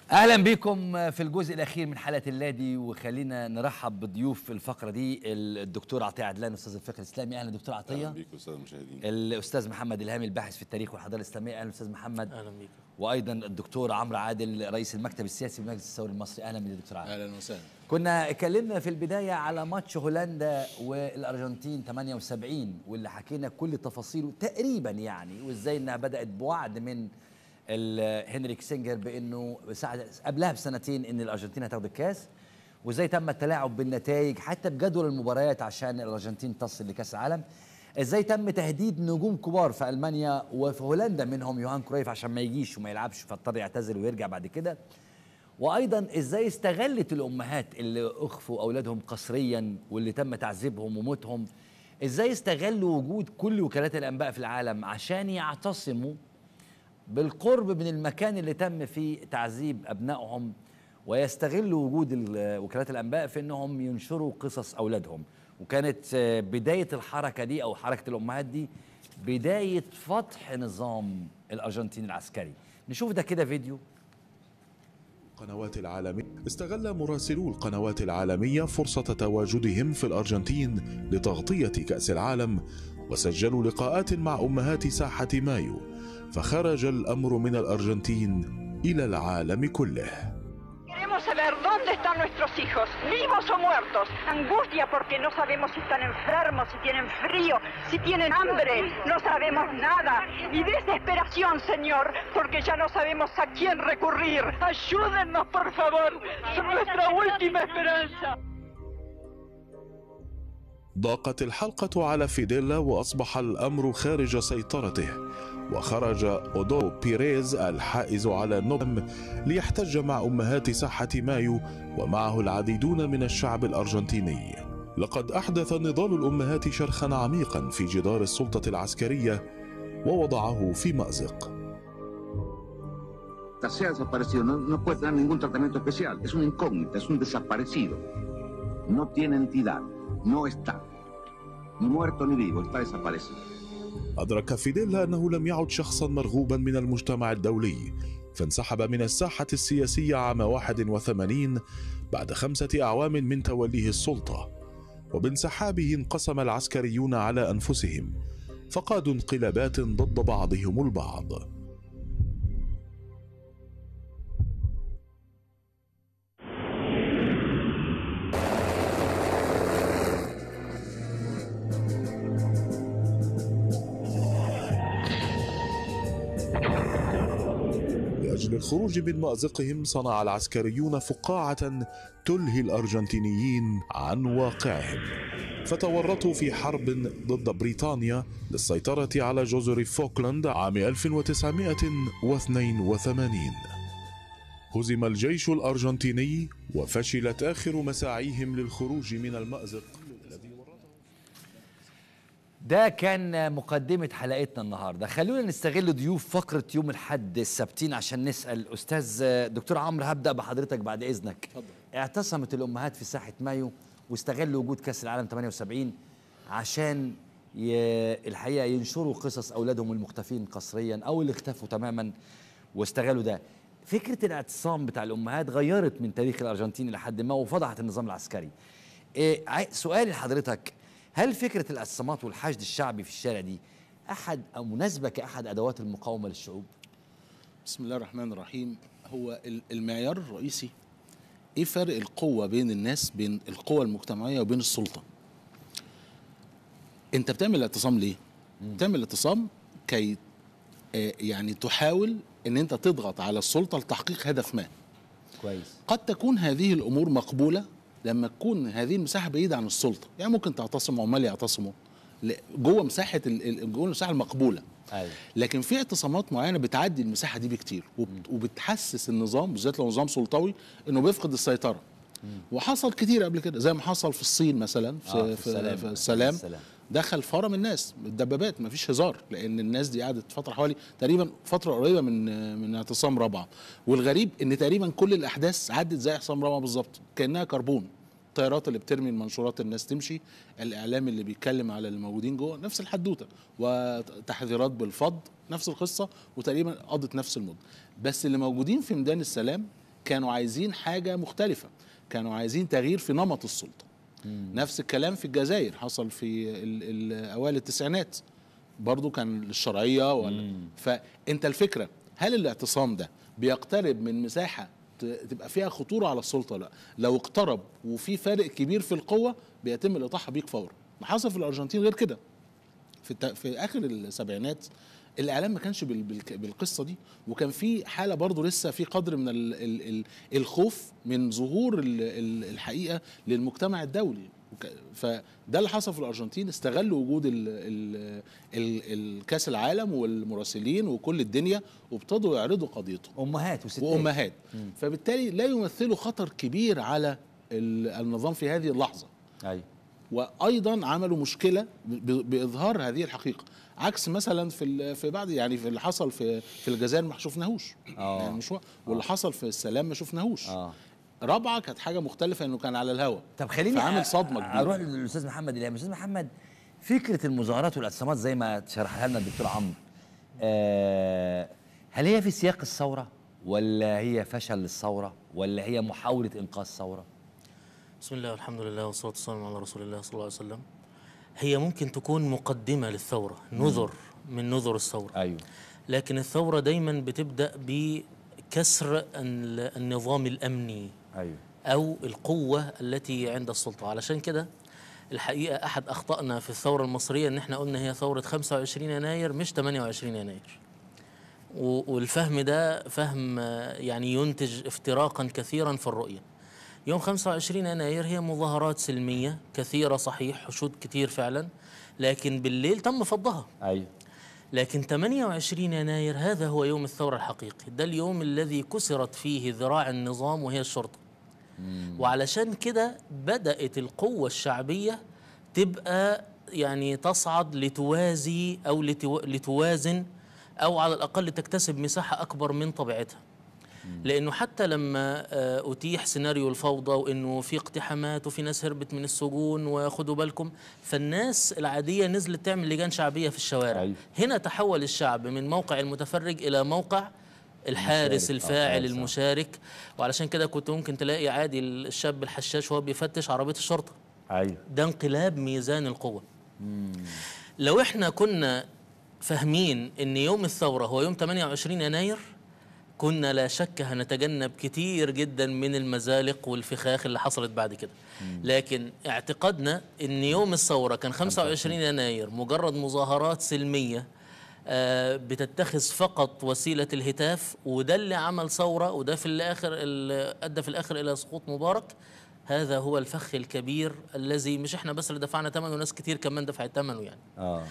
اهلا بكم في الجزء الاخير من حلقه اللادي وخلينا نرحب بضيوف في الفقره دي الدكتور عطيه عدلان استاذ الفقه الاسلامي اهلا دكتور عطيه اهلا بيكم استاذ المشاهدين الاستاذ محمد الهامي الباحث في التاريخ والحضاره الاسلاميه اهلا استاذ محمد اهلا بيكم وايضا الدكتور عمرو عادل رئيس المكتب السياسي بالمجلس الثوري المصري اهلا بك دكتور عادل اهلا وسهلا كنا اتكلمنا في البدايه على ماتش هولندا والارجنتين 78 واللي حكينا كل تفاصيله تقريبا يعني وازاي انها بدات بوعد من ال- هنريك سينجر بانه ساعة قبلها بسنتين ان الارجنتين هتاخد الكاس وازاي تم التلاعب بالنتائج حتى بجدول المباريات عشان الارجنتين تصل لكاس العالم ازاي تم تهديد نجوم كبار في المانيا وفي هولندا منهم يوهان كرويف عشان ما يجيش وما يلعبش فاضطر يعتزل ويرجع بعد كده وايضا ازاي استغلت الامهات اللي اخفوا اولادهم قسريا واللي تم تعذيبهم وموتهم ازاي استغلوا وجود كل وكالات الانباء في العالم عشان يعتصموا بالقرب من المكان اللي تم فيه تعذيب ابنائهم ويستغلوا وجود ال- وكالات الانباء في انهم ينشروا قصص اولادهم وكانت آه، بدايه الحركه دي او حركه الامهات دي بدايه فتح نظام الارجنتين العسكري نشوف ده كده فيديو القنوات العالمية استغل مراسلو القنوات العالمية فرصة تواجدهم في الأرجنتين لتغطية كأس العالم وسجلوا لقاءات مع أمهات ساحة مايو فخرج الأمر من الأرجنتين إلى العالم كله Queremos saber dónde están nuestros hijos, vivos o muertos. Angustia porque no sabemos si están enfermos, si tienen frío, si tienen hambre. No sabemos nada. Y desesperación, Señor, porque ya no sabemos a quién recurrir. Ayúdennos, por favor. Son nuestra última esperanza. ضاقت الحلقة على فيديلا وأصبح الأمر خارج سيطرته وخرج أودو بيريز الحائز على نوبل ليحتج مع أمهات ساحة مايو ومعه العديدون من الشعب الأرجنتيني لقد أحدث نضال الأمهات شرخا عميقا في جدار السلطة العسكرية ووضعه في مأزق se ha desaparecido, no, no puede tener ningún tratamiento especial, es una incógnita, es un desaparecido. No tiene entidad, no está, ni muerto ni vivo, está desaparecido. أدرك فيديلا أنه لم يعد شخصا مرغوبا من المجتمع الدولي فانسحب من الساحة السياسية عام 81 بعد خمسة أعوام من توليه السلطة وبانسحابه انقسم العسكريون على أنفسهم فقادوا انقلابات ضد بعضهم البعض لأجل الخروج من مأزقهم صنع العسكريون فقاعة تلهي الأرجنتينيين عن واقعهم فتورطوا في حرب ضد بريطانيا للسيطرة على جزر فوكلاند عام 1982 هزم الجيش الأرجنتيني وفشلت آخر مساعيهم للخروج من المأزق الذي ورطهم ده كان مقدمة حلقتنا النهاردة خلونا نستغل ضيوف فقرة يوم الحد السبتين عشان نسأل أستاذ دكتور عمرو هبدأ بحضرتك بعد إذنك اتفضل. اعتصمت الأمهات في ساحة مايو واستغلوا وجود كأس العالم 78 عشان ي... الحقيقة ينشروا قصص أولادهم المختفين قسريا أو اللي اختفوا تماما واستغلوا ده فكرة الاعتصام بتاع الأمهات غيرت من تاريخ الأرجنتين إلى حد ما وفضحت النظام العسكري إيه عاي- سؤالي لحضرتك هل فكرة الاعتصامات والحشد الشعبي في الشارع دي أحد أو مناسبة كأحد أدوات المقاومة للشعوب؟ بسم الله الرحمن الرحيم هو ال- المعيار الرئيسي ايه فرق القوه بين الناس بين القوه المجتمعيه وبين السلطه انت بتعمل اعتصام ليه بتعمل اعتصام كي آه، يعني تحاول ان انت تضغط على السلطه لتحقيق هدف ما كويس قد تكون هذه الامور مقبوله لما تكون هذه المساحه بعيده عن السلطه يعني ممكن تعتصم عمال يعتصموا ل- جوه مساحه ال- ال- جوه المساحه المقبوله أيوة. لكن في اعتصامات معينه بتعدي المساحه دي بكتير وبت- وبتحسس النظام بالذات لو نظام سلطوي انه بيفقد السيطره وحصل كتير قبل كده زي ما حصل في الصين مثلا في, آه، في في, السلام. في السلام السلام. دخل فرم الناس الدبابات مفيش هزار لان الناس دي قعدت فتره حوالي تقريبا فتره قريبه من من اعتصام رابعه والغريب ان تقريبا كل الاحداث عدت زي اعتصام رابعه بالظبط كانها كربون الطيارات اللي بترمي المنشورات الناس تمشي الاعلام اللي بيتكلم على الموجودين جوه نفس الحدوته وتحذيرات بالفض نفس القصه وتقريبا قضت نفس المده بس اللي موجودين في ميدان السلام كانوا عايزين حاجه مختلفه كانوا عايزين تغيير في نمط السلطه نفس الكلام في الجزائر حصل في ال- ال- اوائل التسعينات برضو كان الشرعيه ولا فانت الفكره هل الاعتصام ده بيقترب من مساحه ت- تبقى فيها خطوره على السلطه لا لو اقترب وفي فارق كبير في القوه بيتم الاطاحه بيك فورا ما حصل في الارجنتين غير كده في الت... في اخر السبعينات الاعلام ما كانش بال... بال... بالقصه دي وكان في حاله برضه لسه في قدر من ال... ال... ال... الخوف من ظهور ال... ال... الحقيقه للمجتمع الدولي وك... فده اللي حصل في الارجنتين استغلوا وجود ال... ال... ال... الكاس العالم والمراسلين وكل الدنيا وابتدوا يعرضوا قضيتهم امهات وستات وامهات فبالتالي لا يمثلوا خطر كبير على ال- النظام في هذه اللحظه ايوه وايضا عملوا مشكله ب- باظهار هذه الحقيقه عكس مثلا في ال- في بعض يعني في اللي حصل في في الجزائر ما شفناهوش آه. يعني مش هو- واللي حصل في السلام ما شفناهوش اه رابعه كانت حاجه مختلفه انه كان على الهوا طب خليني فعمل أ- صدمه كبيره اروح للاستاذ محمد الهام استاذ محمد فكره المظاهرات والاعتصامات زي ما شرحها لنا الدكتور عمرو آه هل هي في سياق الثوره ولا هي فشل للثوره ولا هي محاوله انقاذ ثوره بسم الله والحمد لله والصلاة والسلام على رسول الله صلى الله عليه وسلم هي ممكن تكون مقدمة للثورة نذر من نذر الثورة ايوه لكن الثورة دايما بتبدأ بكسر ال- النظام الأمني ايوه أو القوة التي عند السلطة علشان كده الحقيقة أحد أخطائنا في الثورة المصرية إن إحنا قلنا هي ثورة 25 يناير مش 28 يناير و- والفهم ده فهم آه، يعني ينتج افتراقا كثيرا في الرؤية يوم 25 يناير هي مظاهرات سلمية كثيرة صحيح حشود كتير فعلا لكن بالليل تم فضها ايوه لكن 28 يناير هذا هو يوم الثورة الحقيقي ده اليوم الذي كسرت فيه ذراع النظام وهي الشرطة وعلشان كده بدأت القوة الشعبية تبقى يعني تصعد لتوازي أو لتو- لتوازن أو على الأقل تكتسب مساحة أكبر من طبيعتها لانه حتى لما آه، اتيح سيناريو الفوضى وانه في اقتحامات وفي ناس هربت من السجون وخدوا بالكم فالناس العاديه نزلت تعمل لجان شعبيه في الشوارع أيوة. هنا تحول الشعب من موقع المتفرج الى موقع الحارس المشارك، آه، الفاعل حارس، آه. المشارك وعلشان كده كنت ممكن تلاقي عادي الشاب الحشاش وهو بيفتش عربيه الشرطه ايوه ده انقلاب ميزان القوة لو احنا كنا فاهمين ان يوم الثورة هو يوم 28 يناير كنا لا شك هنتجنب كتير جدا من المزالق والفخاخ اللي حصلت بعد كده لكن اعتقادنا ان يوم الثورة كان 25 يناير مجرد مظاهرات سلمية آه، بتتخذ فقط وسيلة الهتاف وده اللي عمل ثورة وده في الآخر اللي أدى في الآخر إلى سقوط مبارك هذا هو الفخ الكبير الذي مش احنا بس اللي دفعنا ثمنه ناس كتير كمان دفعت ثمنه يعني اه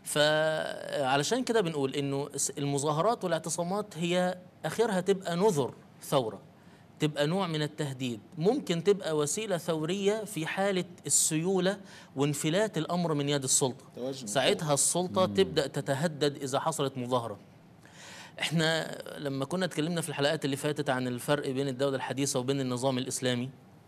فعلشان كده بنقول انه س- المظاهرات والاعتصامات هي اخرها تبقى نذر ثوره تبقى نوع من التهديد ممكن تبقى وسيله ثوريه في حاله السيوله وانفلات الامر من يد السلطه توازن ساعتها السلطه تبدا تتهدد اذا حصلت مظاهره احنا لما كنا اتكلمنا في الحلقات اللي فاتت عن الفرق بين الدوله الحديثه وبين النظام الاسلامي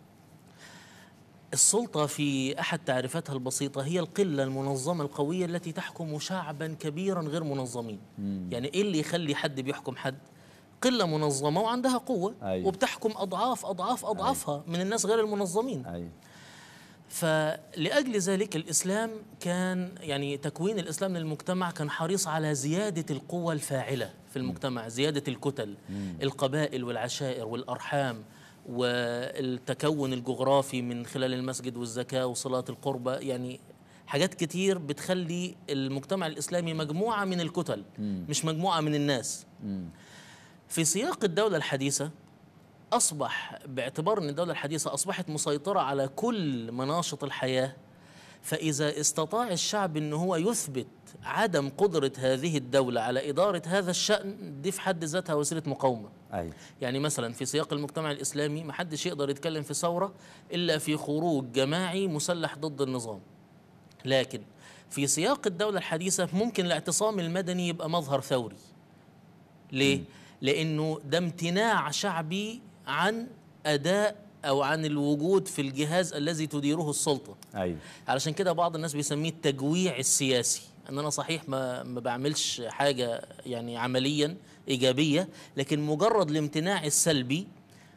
السلطة في أحد تعريفاتها البسيطة هي القلة المنظمة القوية التي تحكم شعبا كبيرا غير منظمين يعني إيه اللي يخلي حد بيحكم حد قلة منظمة وعندها قوة أيوة. وبتحكم أضعاف أضعاف أضعافها من الناس غير المنظمين ايوه فلأجل ذلك الإسلام كان يعني تكوين الإسلام للمجتمع كان حريص على زيادة القوة الفاعلة في المجتمع زيادة الكتل القبائل والعشائر والأرحام والتكون الجغرافي من خلال المسجد والزكاة وصلاة القربة يعني حاجات كتير بتخلي المجتمع الإسلامي مجموعة من الكتل مش مجموعة من الناس في سياق الدولة الحديثة أصبح باعتبار أن الدولة الحديثة أصبحت مسيطرة على كل مناشط الحياة فإذا استطاع الشعب أن هو يثبت عدم قدرة هذه الدولة على إدارة هذا الشأن دي في حد ذاتها وسيلة مقاومة ايوه يعني مثلا في سياق المجتمع الإسلامي محدش يقدر يتكلم في ثورة إلا في خروج جماعي مسلح ضد النظام لكن في سياق الدولة الحديثة ممكن الاعتصام المدني يبقى مظهر ثوري ليه؟ لأنه ده امتناع شعبي عن أداء أو عن الوجود في الجهاز الذي تديره السلطة ايوه علشان كده بعض الناس بيسميه التجويع السياسي ان انا صحيح ما ما بعملش حاجه يعني عمليا ايجابيه لكن مجرد الامتناع السلبي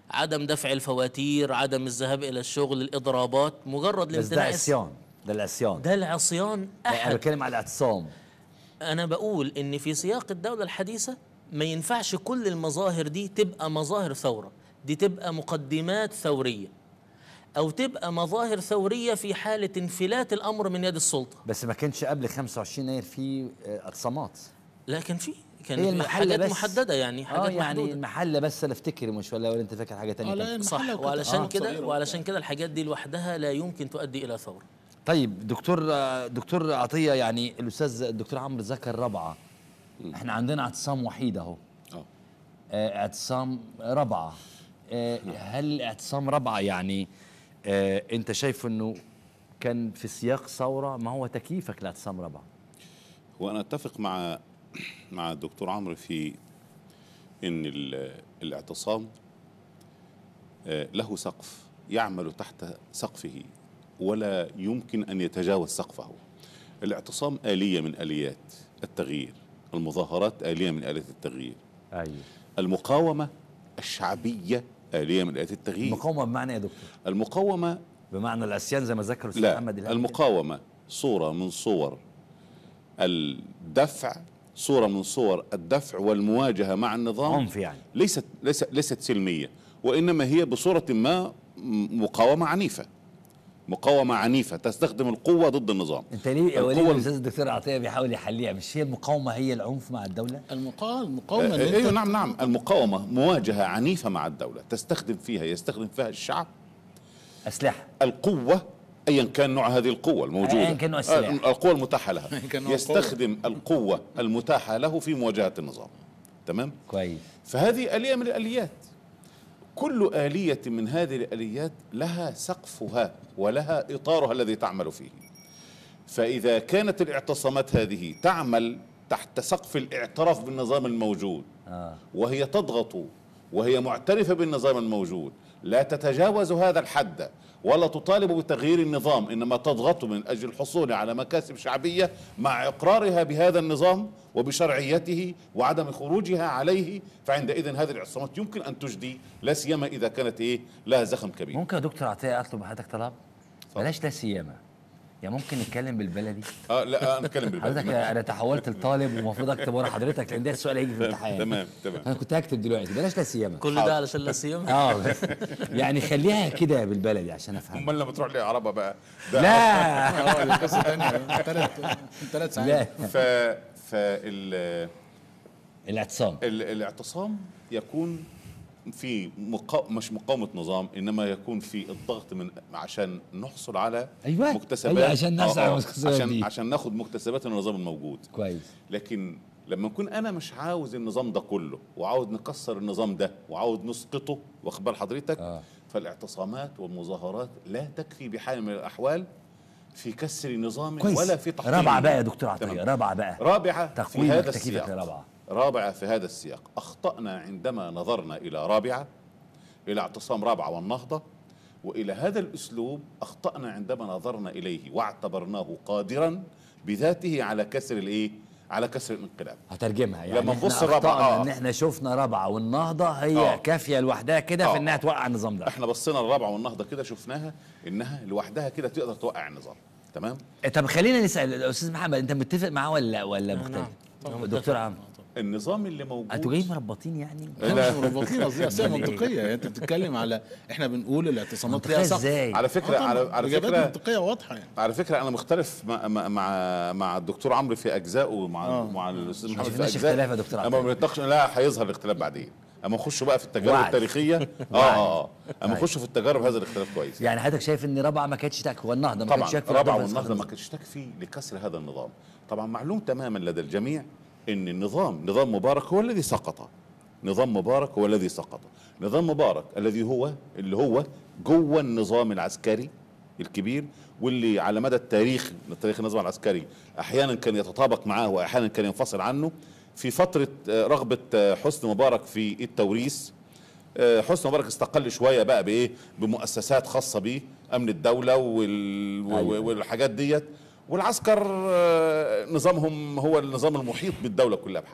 عدم دفع الفواتير عدم الذهاب الى الشغل الاضرابات مجرد بس ده الامتناع الس- عصيان ده العصيان ده العصيان انا احد بتكلم على الاعتصام انا بقول ان في سياق الدوله الحديثه ما ينفعش كل المظاهر دي تبقى مظاهر ثوره دي تبقى مقدمات ثوريه او تبقى مظاهر ثوريه في حاله انفلات الامر من يد السلطه بس ما كانش قبل 25 يناير في آه، اعتصامات لكن في كان هي في المحلة حاجات بس محدده يعني اه حاجات يعني محدوده المحله بس انا افتكر مش ولا ولا انت فاكر حاجه تانية اه لا كانت؟ صح المحلة وكده. وعلشان آه، كده صغيرة وعلشان كده الحاجات دي لوحدها لا يمكن تؤدي الى ثوره طيب دكتور آه، دكتور عطيه يعني الاستاذ الدكتور عمرو ذكر رابعه احنا عندنا اعتصام وحيد اهو اه آه، اعتصام رابعه آه، هل اعتصام رابعه يعني آه، انت شايف انه كان في سياق ثوره ما هو تكييفك لاعتصام رابعه وانا اتفق مع مع الدكتور عمرو في ان ال- الاعتصام آه، له سقف يعمل تحت سقفه ولا يمكن ان يتجاوز سقفه الاعتصام آلية من آليات التغيير المظاهرات آلية من آليات التغيير ايوه المقاومة الشعبية آلية من آليات التغيير المقاومه بمعنى ايه يا دكتور؟ المقاومة بمعنى العصيان زي ما ذكر الاستاذ لا محمد الهادي المقاومة صورة من صور الدفع صورة من صور الدفع والمواجهة مع النظام عنف يعني ليست ليست ليست سلمية وإنما هي بصورة ما م- مقاومة عنيفة مقاومة عنيفة تستخدم القوة ضد النظام انت ليه يا وليد القوة- الاستاذ الدكتور عطيه بيحاول يحليها مش هي المقاومه هي العنف مع الدوله؟ المقاومه المقاومه آه، ان ايوه انت نعم نعم المقاومة مواجهة عنيفة مع الدولة تستخدم فيها يستخدم فيها الشعب اسلحه القوة ايا كان نوع هذه القوة الموجودة أياً كان نوع السلاح. آه، القوة المتاحة لها كان نوع يستخدم القوة المتاحة له في مواجهة النظام تمام كويس فهذه آلية من الآليات كل آلية من هذه الآليات لها سقفها ولها إطارها الذي تعمل فيه فإذا كانت الاعتصامات هذه تعمل تحت سقف الاعتراف بالنظام الموجود اه وهي تضغط وهي معترفة بالنظام الموجود لا تتجاوز هذا الحد ولا تطالب بتغيير النظام إنما تضغط من أجل الحصول على مكاسب شعبية مع إقرارها بهذا النظام وبشرعيته وعدم خروجها عليه فعندئذ هذه الاعتصامات يمكن أن تجدي لا سيما إذا كانت إيه لها زخم كبير ممكن يا دكتور عطيه اطلب من حضرتك طلب؟ بلاش لا سيما يعني ممكن نتكلم بالبلدي آه لا أنا أتكلم حضرتك بالبلد انا تحولت لطالب ومفروض اكتب ورا حضرتك لان ده السؤال هيجي في الامتحان تمام تمام انا كنت هكتب دلوقتي بلاش لا سيما كل ده علشان لا سيما اه بس يعني خليها كده بالبلدي عشان افهم أمال لما تروح لعربة بقى ده لا اه دي قصه ثانيه ثلاث ثلاث لا ساعات ف فال الاعتصام ال- الاعتصام يكون في مقا... مش مقاومة نظام إنما يكون في الضغط من عشان نحصل على أيوة. مكتسبات أيوة، عشان نحصل آه، على آه، المكتسبات عشان دي. عشان ناخد مكتسبات النظام الموجود كويس لكن لما نكون انا مش عاوز النظام ده كله وعاوز نكسر النظام ده وعاوز نسقطه واخد بال حضرتك آه. فالاعتصامات والمظاهرات لا تكفي بحال من الاحوال في كسر نظام كويس ولا في تحطيم رابعه بقى يا دكتور عطيه تمام. رابعه بقى رابعة في تقويم هذا تكييفك السياق لرابعة. رابعة في هذا السياق أخطأنا عندما نظرنا إلى رابعة إلى اعتصام رابعة والنهضة وإلى هذا الأسلوب أخطأنا عندما نظرنا إليه واعتبرناه قادرا بذاته على كسر الإيه؟ على كسر الانقلاب هترجمها يعني لما احنا نبص الرابعة، أخطأنا آه. ان احنا شفنا رابعه والنهضه هي آه. كافيه لوحدها كده في آه. انها توقع النظام ده احنا بصينا الرابعة والنهضة كده شفناها إنها لوحدها كده تقدر توقع النظام تمام طب خلينا نسال الاستاذ محمد انت متفق معاه ولا ولا نعم. مختلف؟ طبعاً دكتور متفق. عمرو النظام اللي موجود انتوا جايين مربطين يعني؟ لا مش مربطين قصدي أصل هي منطقيه يعني انت بتتكلم على احنا بنقول الاعتصامات ليها منطقيه سقف ازاي؟ على فكرة على على اجابات فكرة منطقيه واضحه يعني على فكره انا مختلف مع مع مع, مع الدكتور عمرو في اجزائه ومع آه. مع الاستاذ محمد في شفناش اجزاء اختلاف يا دكتور اما عطية. بنتناقش لا هيظهر الاختلاف بعدين اما نخش بقى في التجارب وعد. التاريخيه اه اه اه اما نخش في التجارب هذا الاختلاف كويس يعني حضرتك شايف ان رابعه ما كانتش تكفي والنهضه ما طبعا كانتش يكفي رابعه النهضة والنهضه ما بس كانتش تكفي لكسر هذا النظام طبعا معلوم تماما لدى الجميع ان النظام نظام مبارك هو الذي سقط نظام مبارك هو الذي سقط نظام مبارك الذي هو اللي هو جوه النظام العسكري الكبير واللي على مدى التاريخ تاريخ النظام العسكري احيانا كان يتطابق معه واحيانا كان ينفصل عنه في فتره آه، رغبه آه، حسني مبارك في التوريث آه، حسني مبارك استقل شويه بقى بايه بمؤسسات خاصه بيه امن الدوله وال... أيوة. والحاجات ديت والعسكر آه، نظامهم هو النظام المحيط بالدوله كلها بحالها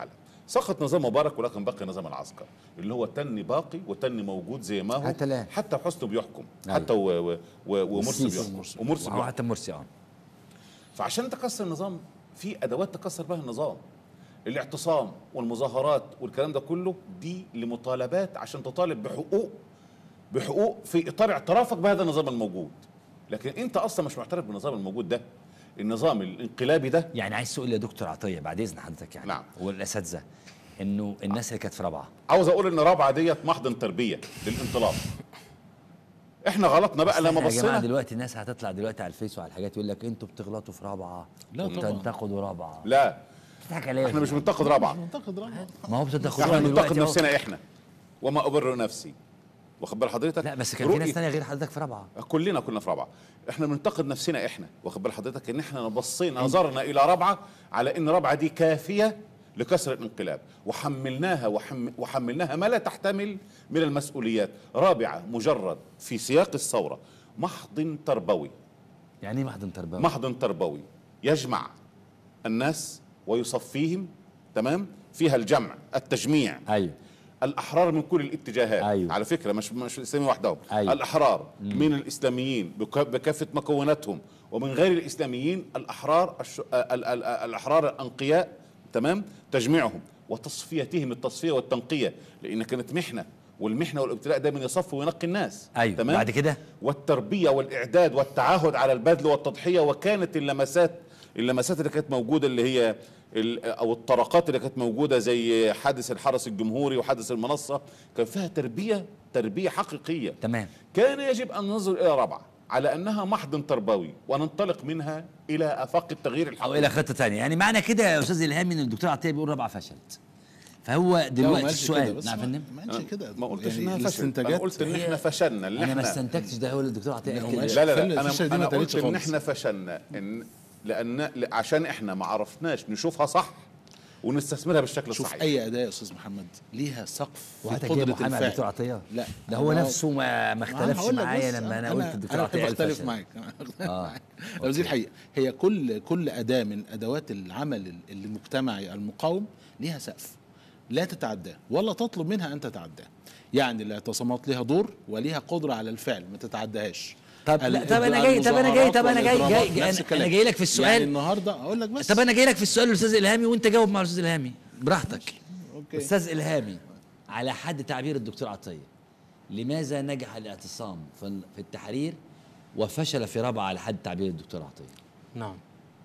سقط نظام مبارك ولكن بقي نظام العسكر اللي هو تني باقي وتني موجود زي ما هو حتى الآن. حتى حسني بيحكم أيوة. حتى و- و- و- ومرسي السيسي. بيحكم ومرسي وهو بيحكم حتى مرسي اه فعشان تكسر النظام في ادوات تكسر بها النظام الاعتصام والمظاهرات والكلام ده كله دي لمطالبات عشان تطالب بحقوق بحقوق في اطار اعترافك بهذا النظام الموجود لكن انت اصلا مش معترف بالنظام الموجود ده النظام الانقلابي ده يعني عايز تقول يا دكتور عطيه بعد اذن حضرتك يعني نعم. والاساتذه انه الناس اللي كانت في رابعه عاوز اقول ان رابعه ديت محضن تربيه للانطلاق احنا غلطنا بقى لما إحنا يا جماعه بصينا دلوقتي الناس هتطلع دلوقتي على الفيس وعلى الحاجات يقول لك انتوا بتغلطوا في رابعه لا طبعاً. وبتنتقدوا رابعه لا بتضحك عليا احنا مش بننتقد رابعه اعتقد رابعه ما هو بتنتقدوها احنا دلوقتي بننتقد أهو. نفسنا احنا وما ابرر نفسي واخد بال حضرتك لا بس كان في ناس رؤية- ثانيه غير حضرتك في رابعه كلنا كنا في رابعه احنا بننتقد نفسنا احنا واخد بال حضرتك ان احنا بصينا نظرنا الى رابعه على ان رابعه دي كافيه لكسر الانقلاب وحملناها وحم وحملناها ما لا تحتمل من المسؤوليات رابعه مجرد في سياق الثوره محضن تربوي يعني ايه محضن تربوي محضن تربوي يجمع الناس ويصفيهم تمام فيها الجمع التجميع ايوه الاحرار من كل الاتجاهات أيوة. على فكره مش مش الاسلاميين وحدهم أيوة. الاحرار من الاسلاميين بك- بكافه مكوناتهم ومن غير الاسلاميين الاحرار الش... ال... ال... الاحرار الانقياء تمام تجميعهم وتصفيتهم التصفيه والتنقيه لان كانت محنه والمحنه والابتلاء دايما يصف وينقي الناس أيوة. بعد كده؟ والتربيه والاعداد والتعهد على البذل والتضحيه وكانت اللمسات اللمسات اللي كانت موجوده اللي هي ال- او الطرقات اللي كانت موجوده زي حادث الحرس الجمهوري وحادث المنصه كان فيها تربيه تربيه حقيقيه تمام كان يجب ان ننظر الى رابعه على انها محضن تربوي وننطلق منها الى افاق التغيير او الحقيقي الى خطه ثانيه يعني معنى كده يا استاذ الهامي ان الدكتور عطيه بيقول رابعه فشلت فهو دلوقتي السؤال نعم يا فندم ما قالش كده ما قلتش يعني انها فشل انا الاستنتاجات قلت ان احنا فشلنا اللي انا ما احنا استنتجتش ده هو اللي الدكتور عطيه لا، قال هو كده ماشي. لا لا فل- لا انا الفشل دي ما انا قلت اتقالتش ان خالص. احنا فشلنا ان لان ل- عشان احنا ما عرفناش نشوفها صح ونستثمرها بالشكل شوف الصحيح اي اداه يا استاذ محمد ليها سقف وحتى في جايب قدره محامي على الدكتور الفعل عطيه لا ده هو ما نفسه ما ما ما اختلفش هقول لك معايا بص، لما انا قلت الدكتور انا عطيه بحب قال اختلف فشل. معاك أنا بختلف آه. معاك. بس دي الحقيقه هي كل كل اداه من ادوات العمل المجتمعي المقاوم ليها سقف لا تتعداه ولا تطلب منها ان تتعداه يعني الاعتصامات ليها دور وليها قدره على الفعل ما تتعداش طب لا، ال- طب أنا جاي- طب أنا جاي- طب أنا جاي- المظاهرات جاي- نفس أنا- الكلام. أنا جاي لك في السؤال. يعني النهارده اقول لك بس طب انا جاي لك في السؤال الاستاذ الهامي وانت جاوب مع الاستاذ الهامي براحتك أوكي. استاذ الهامي على حد تعبير الدكتور عطيه لماذا نجح الاعتصام في في التحرير وفشل في رابعه على حد تعبير الدكتور عطيه نعم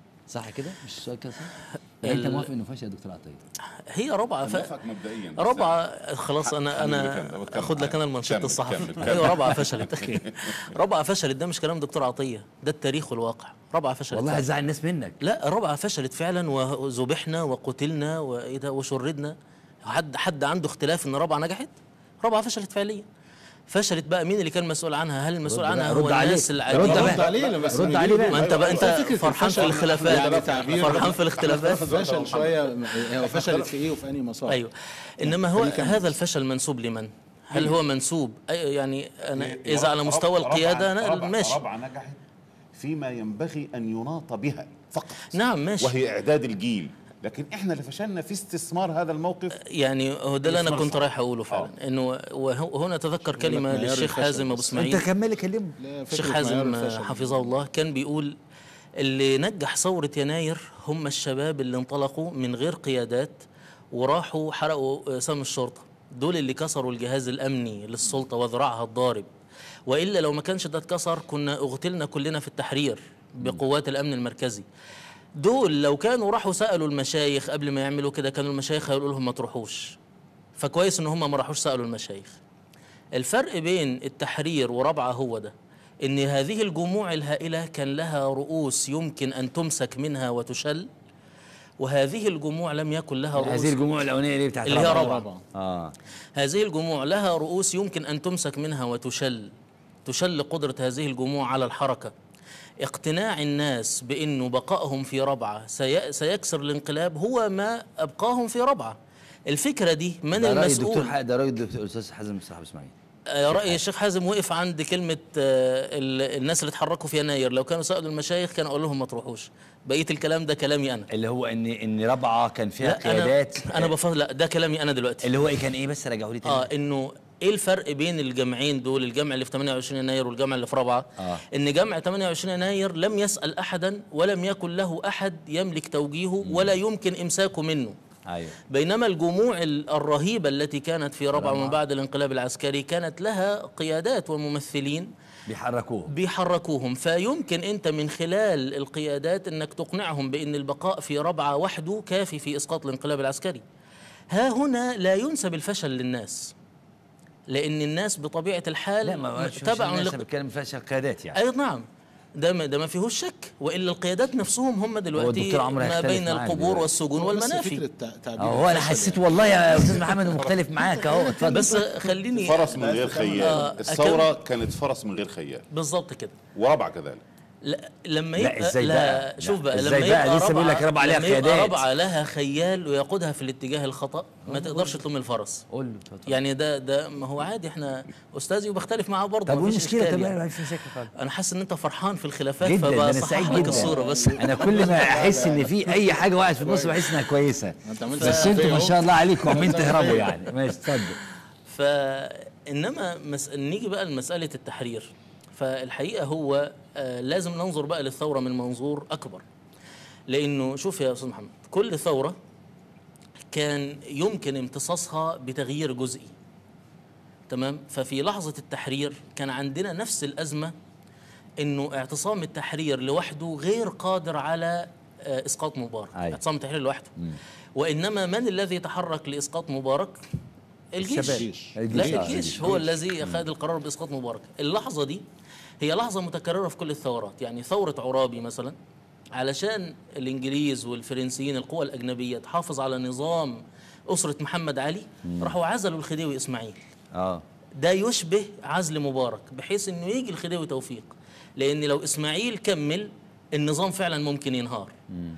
صح كده مش السؤال كده صح يعني انت ال- موافق انه فشل يا دكتور عطيه هي رابعه ف... موافق مبدئيا بس رابعه خلاص انا خليني انا بكمل- بكمل اخد لك انا معاك. المنشط كمل- الصحفي كمل- كمل. ايوه رابعه فشلت رابعه فشلت ده مش كلام دكتور عطيه ده التاريخ والواقع رابعه فشلت والله فعلاً. هتزعل الناس منك لا الرابعه فشلت فعلا وذبحنا وقتلنا وايه ده وشردنا حد حد عنده اختلاف ان رابعه نجحت رابعه فشلت فعليا فشلت بقى مين اللي كان مسؤول عنها هل المسؤول رد عنها بقى، هو رد عليه. الناس رد العاديين بقى. رد عليه لما رد عليه بقى. ما انت بقى انت فكرة فرحان في الفشل الخلافات يعني تعبير- فرحان في الاختلافات فشل شويه هو فشلت في ايه وفي انهي مسار ايوه انما هو خليه يكمل. هذا الفشل منسوب لمن؟ هل هو منسوب أي- يعني انا اذا على مستوى القياده انا ماشي رابعه نجحت فيما ينبغي ان يناط بها فقط نعم ماشي وهي اعداد الجيل لكن احنا اللي فشلنا في استثمار هذا الموقف يعني هو ده اللي انا يسمع كنت صح. رايح اقوله فعلا انه وهنا اتذكر كلمه معيار للشيخ الفشل حازم ابو بس. اسماعيل انت كمل كلمه لا، الشيخ فكرة حازم معيار الفشل. حفظه الله كان بيقول اللي نجح ثورة يناير هم الشباب اللي انطلقوا من غير قيادات وراحوا حرقوا سم الشرطة دول اللي كسروا الجهاز الأمني للسلطة وذراعها الضارب وإلا لو ما كانش ده اتكسر كنا اغتلنا كلنا في التحرير بقوات الأمن المركزي دول لو كانوا راحوا سألوا المشايخ قبل ما يعملوا كده كانوا المشايخ هيقولوا لهم ما تروحوش فكويس ان هم ما راحوش سألوا المشايخ الفرق بين التحرير ورابعة هو ده إن هذه الجموع الهائلة كان لها رؤوس يمكن أن تمسك منها وتشل وهذه الجموع لم يكن لها رؤوس هذه الجموع الاولانيه اللي بتاعت اللي هي رابعة. رابعة اه هذه الجموع لها رؤوس يمكن أن تمسك منها وتشل تشل قدرة هذه الجموع على الحركة اقتناع الناس بأنه بقائهم في ربعة سي... سيكسر الانقلاب هو ما أبقاهم في ربعة الفكرة دي من ده راي الدكتور المسؤول ح- ده راي الدكتور الاستاذ حازم مصطفى اسماعيل آه، رأي الشيخ حازم وقف عند كلمة آه، ال- الناس اللي اتحركوا في يناير لو كانوا سألوا المشايخ كان أقول لهم ما تروحوش بقية الكلام ده كلامي أنا اللي هو ان ان رابعه كان فيها لا قيادات أنا أنا بفضل لا ده كلامي أنا دلوقتي اللي هو ايه كان ايه بس رجعوا لي تاني اه انه ايه الفرق بين الجمعين دول الجمع اللي في 28 يناير والجمع اللي في رابعه آه. ان جمع 28 يناير لم يسال احدا ولم يكن له احد يملك توجيهه ولا يمكن امساكه منه ايوه بينما الجموع ال- الرهيبه التي كانت في رابعه من بعد الانقلاب العسكري كانت لها قيادات وممثلين بيحركوه بيحركوهم فيمكن انت من خلال القيادات انك تقنعهم بان البقاء في ربعه وحده كافي في اسقاط الانقلاب العسكري ها هنا لا ينسب الفشل للناس لان الناس بطبيعه الحال لا ما مش تبع الناس لق- بتكلم فيها قيادات يعني اي نعم ده ما ده ما فيهوش شك والا القيادات نفسهم هم دلوقتي الدكتور عمرو ما هيختلف بين معاك القبور دلوقتي. والسجون بس والمنافي فكره تع- تعبير اه هو انا الفشل حسيت والله يا استاذ محمد مختلف معاك اهو اتفضل بس خليني فرس من غير خيال آه، الثوره كانت فرس من غير خيال بالظبط كده ورابعه كذلك لا لما لا، يبقى إزاي لا بقى؟ شوف لا، بقى إزاي لما بقى؟ يبقى لسه بيقول لك ربعة عليها لما يبقى قيادات. ربعة لها خيال ويقودها في الاتجاه الخطأ ما تقدرش تلوم الفرس قول له اتفضل. يعني ده ده ما هو عادي احنا استاذي وبختلف معاه برضه طب مفيش والمشكله إشكال طب يعني. ما في مشاكل خالص انا حاسس ان انت فرحان في الخلافات جدا ده انا فبصحح سعيد لك جدا الصوره بس انا كل ما احس ان في اي حاجه وقعت في النص بحس انها كويسه انت عملت بس زي انتوا ما أهو. شاء الله عليكم عمالين تهربوا يعني ماشي اتفضل فانما مس... نيجي بقى لمساله التحرير فالحقيقه هو آه لازم ننظر بقى للثوره من منظور اكبر لانه شوف يا استاذ محمد كل ثوره كان يمكن امتصاصها بتغيير جزئي تمام ففي لحظه التحرير كان عندنا نفس الازمه انه اعتصام التحرير لوحده غير قادر على آه، اسقاط مبارك أيوة. اعتصام التحرير لوحده وانما من الذي تحرك لاسقاط مبارك الجيش الشباب. لا الجيش. آه، الجيش هو الذي اخذ القرار باسقاط مبارك اللحظه دي هي لحظه متكرره في كل الثورات يعني ثوره عرابي مثلا علشان الانجليز والفرنسيين القوى الاجنبيه تحافظ على نظام اسره محمد علي راحوا عزلوا الخديوي اسماعيل اه ده يشبه عزل مبارك بحيث انه يجي الخديوي توفيق لان لو اسماعيل كمل النظام فعلا ممكن ينهار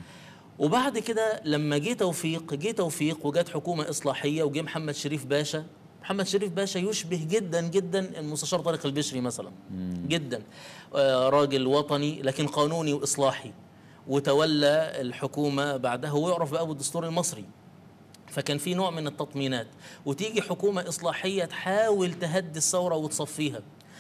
وبعد كده لما جه توفيق جه توفيق وجت حكومه اصلاحيه وجه محمد شريف باشا محمد شريف باشا يشبه جدا جدا المستشار طارق البشري مثلا جدا آه راجل وطني لكن قانوني واصلاحي وتولى الحكومه بعدها ويعرف بابو الدستور المصري فكان في نوع من التطمينات وتيجي حكومة إصلاحية تحاول تهدي الثورة وتصفيها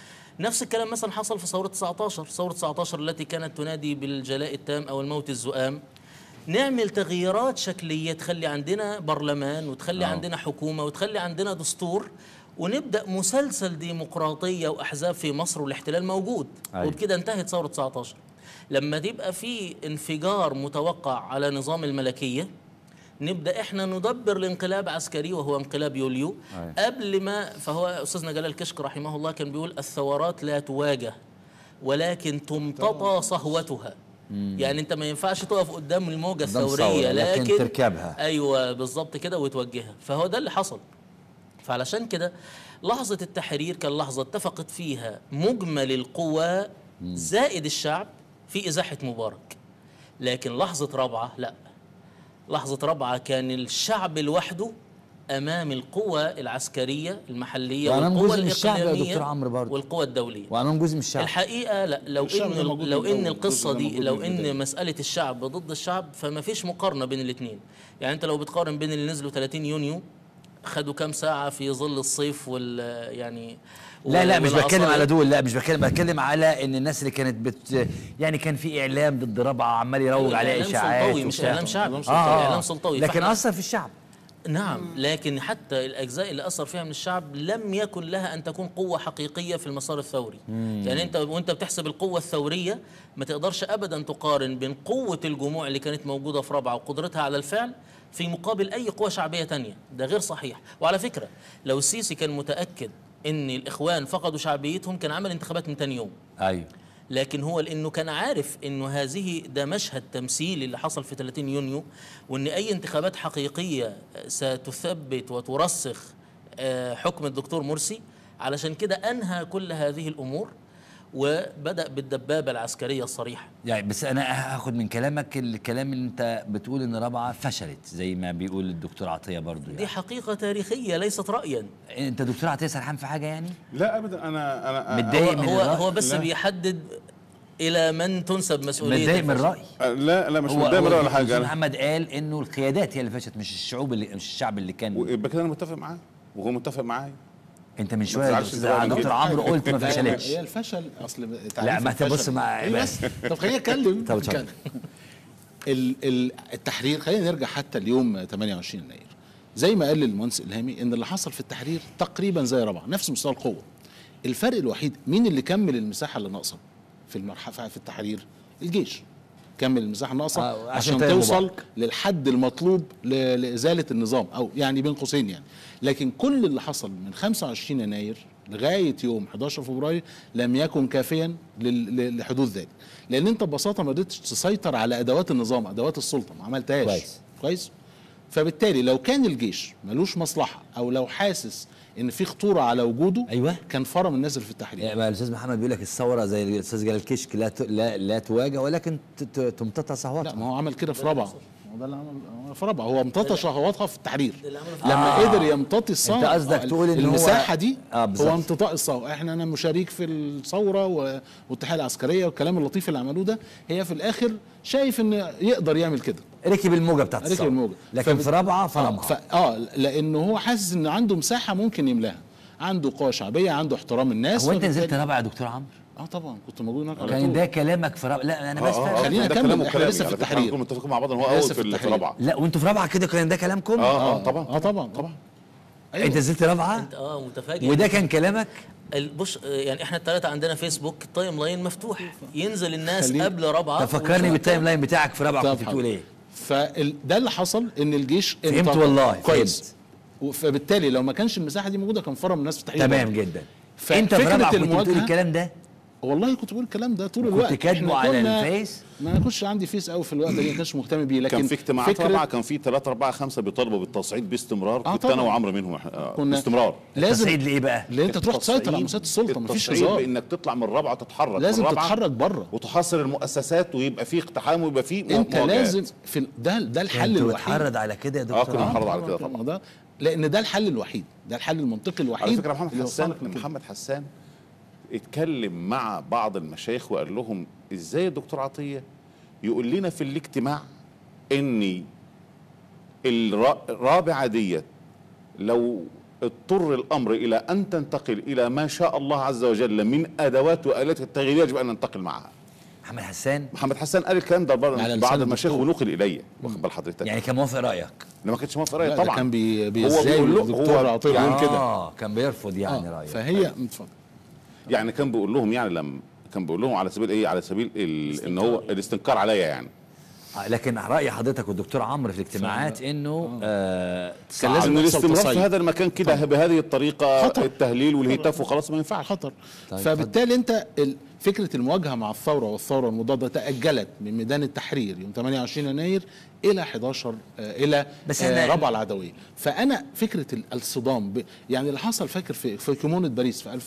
نفس الكلام مثلا حصل في ثورة 19 ثورة 19 التي كانت تنادي بالجلاء التام أو الموت الزؤام نعمل تغييرات شكلية تخلي عندنا برلمان وتخلي آه. عندنا حكومة وتخلي عندنا دستور ونبدأ مسلسل ديمقراطية وأحزاب في مصر والاحتلال موجود أيوة. وبكده انتهت ثورة 19 لما تبقى في انفجار متوقع على نظام الملكية نبدا احنا ندبر الانقلاب عسكري وهو انقلاب يوليو أيوة. قبل ما فهو استاذنا جلال كشك رحمه الله كان بيقول الثورات لا تواجه ولكن تمتطى صهوتها يعني انت ما ينفعش تقف قدام الموجه قدام الثوريه ثورة، لكن لكن تركبها. ايوه بالظبط كده وتوجهها فهو ده اللي حصل فعلشان كده لحظة التحرير كان لحظة اتفقت فيها مجمل القوى زائد الشعب في إزاحة مبارك لكن لحظة رابعة لا لحظة رابعة كان الشعب لوحده أمام القوى العسكرية المحلية وأمام والقوى جزء من الشعب يا الإقليمية دكتور عمرو برضه. والقوى الدولية وامام جزء من الشعب الحقيقه لا لو الشعب ده ان موجود لو من ان الأول، القصه الجزء ده دي موجود لو من ان البداية. مساله الشعب ضد الشعب فما فيش مقارنه بين الاثنين يعني انت لو بتقارن بين اللي نزلوا 30 يونيو خدوا كام ساعه في ظل الصيف وال يعني لا لا مش بتكلم والعصائر. على دول لا مش بتكلم بتكلم على ان الناس اللي كانت بت يعني كان في اعلام ضد رابعه عمال يروج عليها إعلام اشاعات سلطوي مش وبتاع. اعلام شعبي اه آه. اعلام سلطوي لكن فإحنا- اثر في الشعب نعم لكن حتى الاجزاء اللي اثر فيها من الشعب لم يكن لها ان تكون قوه حقيقيه في المسار الثوري يعني انت وانت بتحسب القوه الثوريه ما تقدرش ابدا تقارن بين قوه الجموع اللي كانت موجوده في رابعه وقدرتها على الفعل في مقابل اي قوه شعبيه تانية ده غير صحيح وعلى فكره لو السيسي كان متاكد ان الاخوان فقدوا شعبيتهم كان عمل انتخابات من تاني يوم ايوه لكن هو لانه كان عارف انه هذه ده مشهد تمثيلي اللي حصل في 30 يونيو وان اي انتخابات حقيقيه ستثبت وترسخ آه، حكم الدكتور مرسي علشان كده انهى كل هذه الامور وبدأ بالدبابة العسكرية الصريحة يعني بس انا هاخد من كلامك الكلام اللي انت بتقول ان رابعه فشلت زي ما بيقول الدكتور عطيه برضو دي يعني. حقيقة تاريخية ليست رأيا انت دكتور عطيه سرحان في حاجه يعني لا ابدا انا انا متضايق من هو الرأي؟ هو بس لا. بيحدد إلى من تنسب مسؤولية متضايق من الفشل. الراي لا لا مش هو متضايق من هو ولا حاجه الدكتور أنا محمد قال انه القيادات هي اللي فشلت مش الشعوب اللي مش الشعب اللي كان ويبقى كده انا متفق معاه وهو متفق معايا انت من شويه تزعلش يا زي ما أنا دكتور كده. عمرو قلت ما لا، فشلتش هي الفشل اصل لا تعريف ما تبص الفشل. مع إيه بس طب خليني اتكلم طب اتفضل. اتكلم. ال- ال- التحرير خلينا نرجع حتى اليوم 28 يناير زي ما قال المهندس الهامي ان اللي حصل في التحرير تقريبا زي رابعه نفس مستوى القوه الفرق الوحيد مين اللي كمل المساحه اللي ناقصه في المرحله في التحرير الجيش كمل المساحه الناقصه آه، عشان عشان تاني توصل مبارك. للحد المطلوب ل- لازاله النظام او يعني بين قوسين يعني لكن كل اللي حصل من 25 يناير لغايه يوم 11 فبراير لم يكن كافيا لل- ل- لحدوث ذلك لان انت ببساطه ما قدرتش تسيطر على ادوات النظام ادوات السلطه ما عملتهاش كويس. كويس فبالتالي لو كان الجيش ملوش مصلحه او لو حاسس ان في خطوره على وجوده أيوة. كان فرم الناس اللي في التحرير يعني الاستاذ محمد بيقول لك الثوره زي الاستاذ جلال كشك لا ت- لا, لا تواجه ولكن ت- ت- تمتطى لا صهواتها ما هو عمل كده في رابعه ما هو ده اللي عمل هو في رابعه هو امتطى شهواتها في التحرير اللي عمله في لما آه. قدر يمتطي الصهو أنت قصدك آه، تقول إن هو- المساحه دي آه، بالظبط. هو امتطاء الصهو احنا انا مشارك في الثوره و- والاتحاد العسكريه والكلام اللطيف اللي عملوه ده هي في الاخر شايف ان يقدر يعمل كده ركب الموجه بتاعت ركب الثورة. الموجة. لكن فبت- في رابعه اه فرمها ف... اه لانه هو حاسس ان عنده مساحه ممكن يملاها عنده قوه شعبيه عنده احترام الناس هو انت فبالتالي- نزلت رابعه يا دكتور عمرو اه طبعا كنت موجود هناك على كان طول ده كلامك في رابعه لا انا آه، بس آه، فاهم. آه، خلينا ده نكمل، كلامه إحنا كلامي لسه في على فكرة، التحرير. هنكون متفقين مع بعض ان هو لسه اول في في, في التحرير. رابعه لا وانتوا في رابعه كده كان ده كلامكم اه اه طبعا اه طبعا طبعا انت نزلت رابعه انت اه متفاجئ وده كان كلامك ال- بص آه، يعني احنا الثلاثة عندنا فيسبوك التايم لاين مفتوح ينزل الناس خليني- قبل رابعة تفكرني وشوية بالتايم لاين بتاعك في رابعه كنت طبعاً. بتقول ايه فده اللي حصل ان الجيش فهمت انتقل. والله، كويس فهمت. فبالتالي لو ما كانش المساحه دي موجوده كان فرم الناس في التحرير تمام برضه. جدا ف- انت في فكرة رابعه كنت بتقول المواجهة- الكلام ده والله كنت بقول الكلام ده طول كنت الوقت كاتبه إحنا على كنا- الفيس؟ ما كنتش عندي فيس قوي في الوقت ده ما كانش مهتم بيه لكن كان في اجتماعات فكرة رابعه كان في ثلاثة أربعة خمسة بيطالبوا بالتصعيد باستمرار آه كنت انا طبعاً. وعمرو منهم إحنا- آه، كنا باستمرار لازم التصعيد لايه بقى لان انت تروح تسيطر على التصعيد- مساحه السلطه مفيش التصعيد هزار بانك تطلع من رابعه وتتحرك لازم من رابعة تتحرك بره وتحاصر المؤسسات ويبقى في اقتحام ويبقى في مو- انت مواجهات. لازم في ال- ده ده الحل كنت الوحيد بتحرض على كده يا اه دكتور كنا عمرو؟ بنحرض على كده طبعاً طبعا ده لان ده الحل الوحيد ده الحل المنطقي الوحيد على فكره محمد اللي حسان يوصلك لكده. محمد حسان اتكلم مع بعض المشايخ وقال لهم ازاي الدكتور عطيه يقول لنا في الاجتماع ان الرا- الرابعه ديت لو اضطر الامر الى ان تنتقل الى ما شاء الله عز وجل من ادوات والات التغيير يجب ان ننتقل معها محمد حسان محمد حسن قال الكلام ده بر- على بعض لسان المشايخ الدكتور. ونقل الي واخد بال حضرتك يعني كان موافق رايك لما كانش موافق لا رايي ده طبعا كان بي هو بيزاي بيقول له- الدكتور هو عطيه يعني بيقول كده اه كان بيرفض يعني آه، رايك فهي اتفضل يعني كان بيقول لهم يعني لما كان بيقول لهم على سبيل ايه على سبيل ال- ان هو الاستنكار عليا يعني آه، لكن راي حضرتك والدكتور عمرو في الاجتماعات انه آه كان لازم ان يحصل الاستمرار في تصعيد. هذا المكان كده بهذه الطريقه خطر. التهليل والهتاف وخلاص ما ينفعش خطر طيب، فبالتالي انت ال- فكره المواجهه مع الثوره والثوره المضاده تاجلت من ميدان التحرير يوم 28 يناير الى 11 آه الى بس بس أنا- آه رابعه العدويه فانا فكره ال- الصدام ب- يعني اللي حصل فاكر في في كومونه باريس في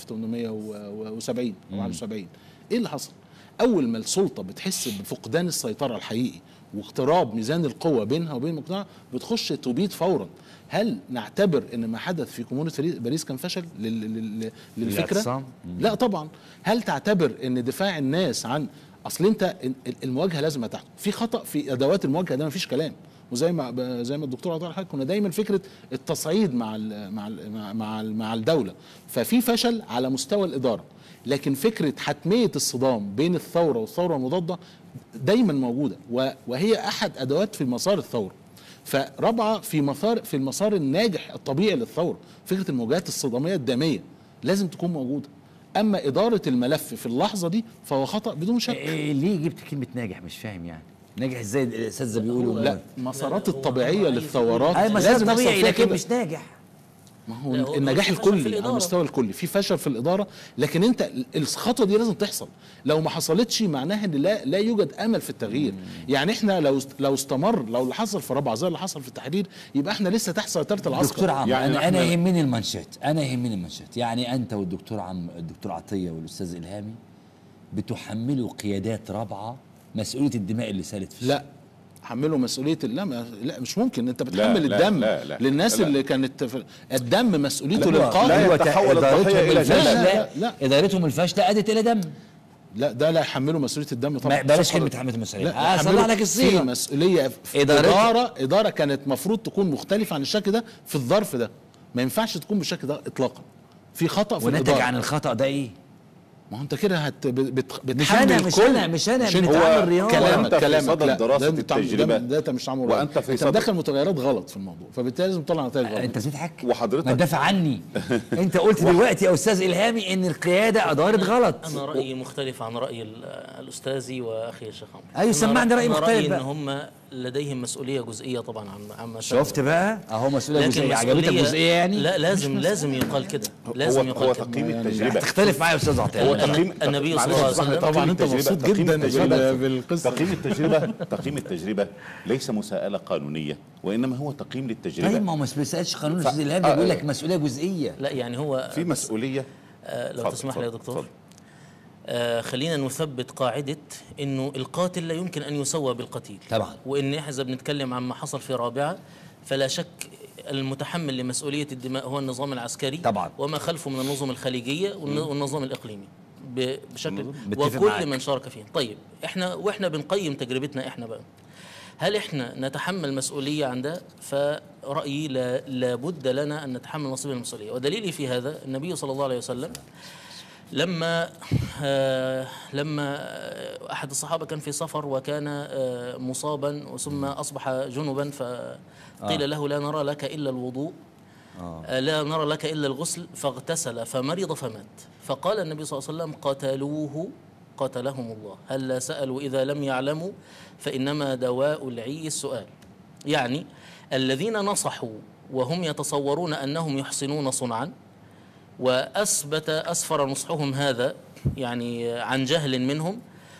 1870 او 71 ايه اللي حصل اول ما السلطه بتحس بفقدان السيطره الحقيقي واقتراب ميزان القوه بينها وبين المجتمع بتخش تبيد فورا هل نعتبر ان ما حدث في كومونه فري- باريس كان فشل لل- لل- للفكره للاعتصام؟ لا طبعا هل تعتبر ان دفاع الناس عن اصل انت ال- ال- المواجهه لازم تحت في خطا في ادوات المواجهه ده ما فيش كلام وزي ما ب- زي ما الدكتور عطيه حضرتك كنا دايما فكره التصعيد مع ال مع ال مع مع, ال مع الدوله ففي فشل على مستوى الاداره لكن فكره حتميه الصدام بين الثوره والثوره المضاده دايما موجوده و- وهي احد ادوات في مسار الثوره فرابعه في مسار في المسار الناجح الطبيعي للثوره فكره المواجهات الصداميه الداميه لازم تكون موجوده اما اداره الملف في اللحظه دي فهو خطا بدون شك إيه ليه جبت كلمه ناجح مش فاهم يعني ناجح ازاي الاساتذه بيقولوا لا مسارات الطبيعيه للثورات اي مسار لازم يحصل طبيعي فيها لكن كده مش ناجح ما هو لا، هو النجاح في فشل في الكلي على الإدارة. المستوى الكلي في فشل في الاداره لكن انت ال- الخطوه دي لازم تحصل لو ما حصلتش معناها ان لا لا يوجد امل في التغيير يعني احنا لو است- لو استمر لو اللي حصل في رابعه زي اللي حصل في التحرير يبقى احنا لسه تحت سيطره العسكر دكتور عمرو يعني انا انا إحنا- يهمني المانشيت انا يهمني المانشيت يعني انت والدكتور عم الدكتور عطيه والاستاذ الهامي بتحملوا قيادات رابعه مسؤوليه الدماء اللي سالت في لا حملوا مسؤوليه لا ما لا مش ممكن انت لا، بتحمل لا، الدم لا، لا، للناس لا. اللي كانت في الدم مسؤوليته لا، للقاضي لا هو يتحول إدارتهم الضحية إلى الفاشلة- جنة. لا، لا. ادارتهم الفاشله ادت الى دم لا ده لا يحملوا مسؤوليه الدم طبعا ما- بلاش صح كلمة ولا- تحمل المسؤولية. لا آه، صلح يحملوا- لك الصيغة. في مسؤوليه في إدارة- اداره اداره كانت مفروض تكون مختلفه عن الشكل ده في الظرف ده ما ينفعش تكون بالشكل ده اطلاقا في خطا في ونتج الاداره عن الخطا ده ايه؟ ما هو انت كده هت بت مش بتحمل انا مش كل- انا مش انا انت. بنتعامل رياضه كلامك وأنت في كلامك صدد لا، دراسة ده انت بتعمل- التجربة. ده, ده انت مش عامل وأنت في انت صدد- مدخل متغيرات غلط في الموضوع فبالتالي لازم تطلع نتائج غلط انت بتضحك وحضرتك- ما تدافع عني انت قلت دلوقتي يا استاذ الهامي ان القياده ادارت غلط انا رايي مختلف عن راي ال- الاستاذي واخي الشيخ عمرو أيوة، أنا سمعني رأي أنا مختلف رايي ان بقى. هم لديهم مسؤوليه جزئيه طبعا عن عما شفت بقى اهو مسؤوليه لكن جزئيه عجبتك مسؤولية- جزئيه يعني لا لازم لازم يقال كده لازم هو يقال هو كده تقييم التجربه تختلف معايا يا استاذ عطيه هو أنا- تقييم النبي صلى معلش الله عليه اسمح لي، وسلم- تقييم طبعاً أنت التجربة- مبسوط تقييم جداً التجربة- بال- بالقصة. تقييم التجربه تقييم التجربه ليس مساءله قانونيه وانما هو تقييم للتجربه طيب ما هو ما بيسالش قانون ف- الاستاذ الهامي آه، بيقول آه. لك مسؤوليه جزئيه لا يعني هو في مسؤوليه آه لو اتفضل، تسمح لي يا اتفضل، دكتور اتفضل. آه خلينا نثبت قاعدة انه القاتل لا يمكن ان يسوى بالقتيل طبعا. وان احنا إذا بنتكلم عن ما حصل في رابعة فلا شك المتحمل لمسؤولية الدماء هو النظام العسكري طبعا. وما خلفه من النظم الخليجية والن- والنظام الإقليمي ب- بشكل متفق وكل معاك. من شارك فيه طيب احنا واحنا بنقيم تجربتنا احنا بقى هل احنا نتحمل مسؤولية عن ده؟ فرأيي لا لابد لنا أن نتحمل نصيب المسؤولية ودليلي في هذا النبي صلى الله عليه وسلم لما آه لما آه، احد الصحابه كان في سفر وكان آه مصابا ثم اصبح جنبا فقيل آه. له لا نرى لك الا الوضوء آه لا نرى لك الا الغسل فاغتسل فمرض فمات فقال النبي صلى الله عليه وسلم قتلوه قتلهم الله هل لا سالوا اذا لم يعلموا فانما دواء العي السؤال يعني الذين نصحوا وهم يتصورون انهم يحسنون صنعا واثبت اسفر نصحهم هذا يعني عن جهل منهم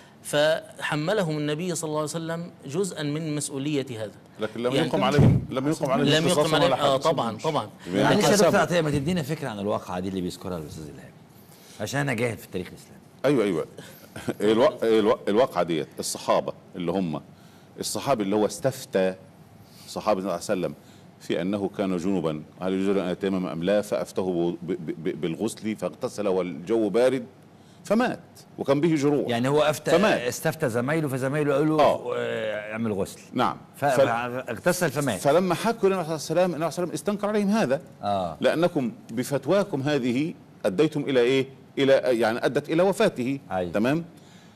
فحملهم النبي صلى الله عليه وسلم جزءا من مسؤوليه هذا لكن لم يعني يقم عليهم لم يقم عليهم لم قصاص يقم ولا عليه حد. اه طبعا طبعا معلش يا حسب. دكتور عطيه ما تدينا فكره عن الواقعه دي اللي بيذكرها الاستاذ الهامي عشان انا جاهل في التاريخ الاسلامي ايوه ايوه الوا... الوا... الواقعه ديت الصحابه اللي هم الصحابي اللي هو استفتى صحابه النبي صلى الله عليه وسلم في انه كان جنبا هل يجوز ان يتيمم ام لا فافته ب... ب... ب... بالغسل فاغتسل والجو بارد فمات وكان به جروح يعني هو افتى فمات. استفتى زمايله فزمايله قالوا له آه. آه، اعمل غسل نعم ف- فاغتسل فمات فلما حكوا للنبي صلى الله عليه وسلم النبي صلى الله عليه وسلم استنكر عليهم هذا آه. لانكم بفتواكم هذه اديتم الى ايه؟ الى يعني ادت الى وفاته أيوة. تمام؟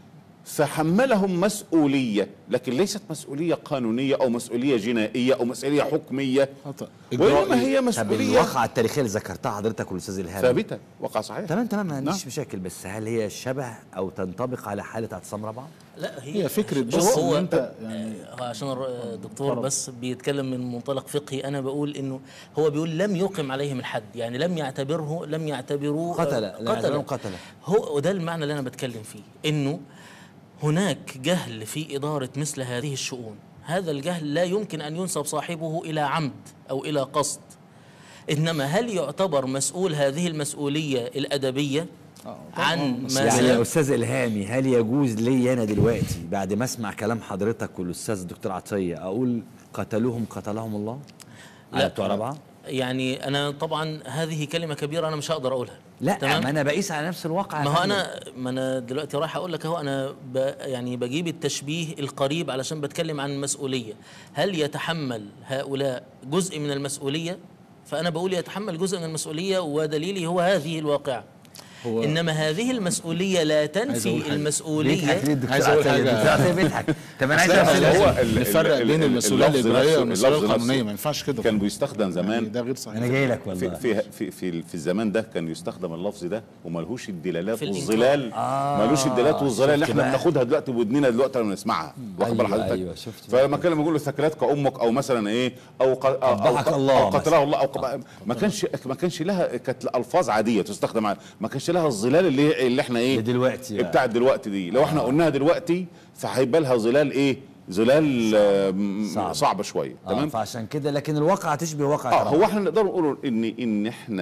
فحملهم مسؤوليه لكن ليست مسؤوليه قانونيه او مسؤوليه جنائيه او مسؤوليه حكميه خطأ. وانما هي طب مسؤوليه الواقعه التاريخيه اللي ذكرتها حضرتك والاستاذ الهامي ثابته وقع صحيح تمام تمام ما عنديش نعم. مشاكل بس هل هي شبه او تنطبق على حاله اعتصام رابعه؟ لا هي هي فكرة بص بس هو إن أنت يعني هو عشان الر- الدكتور بس بيتكلم من منطلق فقهي انا بقول انه هو بيقول لم يقم عليهم الحد يعني لم يعتبره لم يعتبروه قتل، آه، لا يعتبرهم قتلة. هو وده المعنى اللي انا بتكلم فيه انه هناك جهل في اداره مثل هذه الشؤون هذا الجهل لا يمكن ان ينسب صاحبه الى عمد او الى قصد انما هل يعتبر مسؤول هذه المسؤوليه الادبيه عن ما يعني يا سيب- استاذ الهامي هل يجوز لي انا دلوقتي بعد ما اسمع كلام حضرتك والاستاذ الدكتور عطيه اقول قتلوهم قتلهم الله؟ على بتوع رابعه؟ يعني انا طبعا هذه كلمه كبيره انا مش هقدر اقولها لا تمام؟ ما انا بقيس على نفس الواقع يا ما هو فندم. انا ما انا دلوقتي رايح اقول لك اهو انا ب يعني بجيب التشبيه القريب علشان بتكلم عن المسؤوليه هل يتحمل هؤلاء جزء من المسؤوليه فانا بقول يتحمل جزء من المسؤوليه ودليلي هو هذه الواقعه هو- انما هذه المسؤوليه لا أقول تنفي حاجة. بيضحك المسؤوليه ليه الدكتور عايز أقول عطية؟ حاجة. الدكتور عطية بيضحك طب انا عايز لا، أسأل لا، سؤال. هو نفرق بين المسؤولية اللفظ الإجرائية نفسه- والمسؤولية اللفظ القانونية نفسه ما ينفعش كده كان طبعاً. بيستخدم يعني زمان ده غير صحيح انا جاي لك في والله في في في, في الزمان ده كان يستخدم اللفظ ده وملهوش الدلالات في الإنكار. والظلال آه، ملوش الدلالات والظلال اللي شفت احنا بقى. بناخدها دلوقتي بودننا دلوقتي لما نسمعها واخد بال أيوة، حضرتك أيوة، شفت بقى. فلما كان لما يقول ثكلات كامك او مثلا ايه او ق- أو- او قبحك ق- الله او قتله الله او قب- ما كانش ما كانش لها كانت الفاظ عاديه تستخدم على- ما كانش لها الظلال اللي اللي احنا ايه اللي دلوقتي بقى. بتاع دلوقتي دي لو احنا قلناها دلوقتي فهيبقى لها ظلال ايه ظلال آه، م- صعبة. صعبه شويه آه تمام فعشان كده لكن الواقع تشبه واقع اه رابعة. هو احنا نقدر نقول ان ان احنا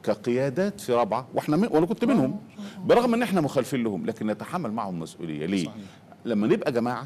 كقيادات في رابعه واحنا من وانا كنت منهم برغم ان احنا مخالفين لهم لكن نتحمل معهم مسؤوليه ليه؟ صحيح. لما نبقى جماعه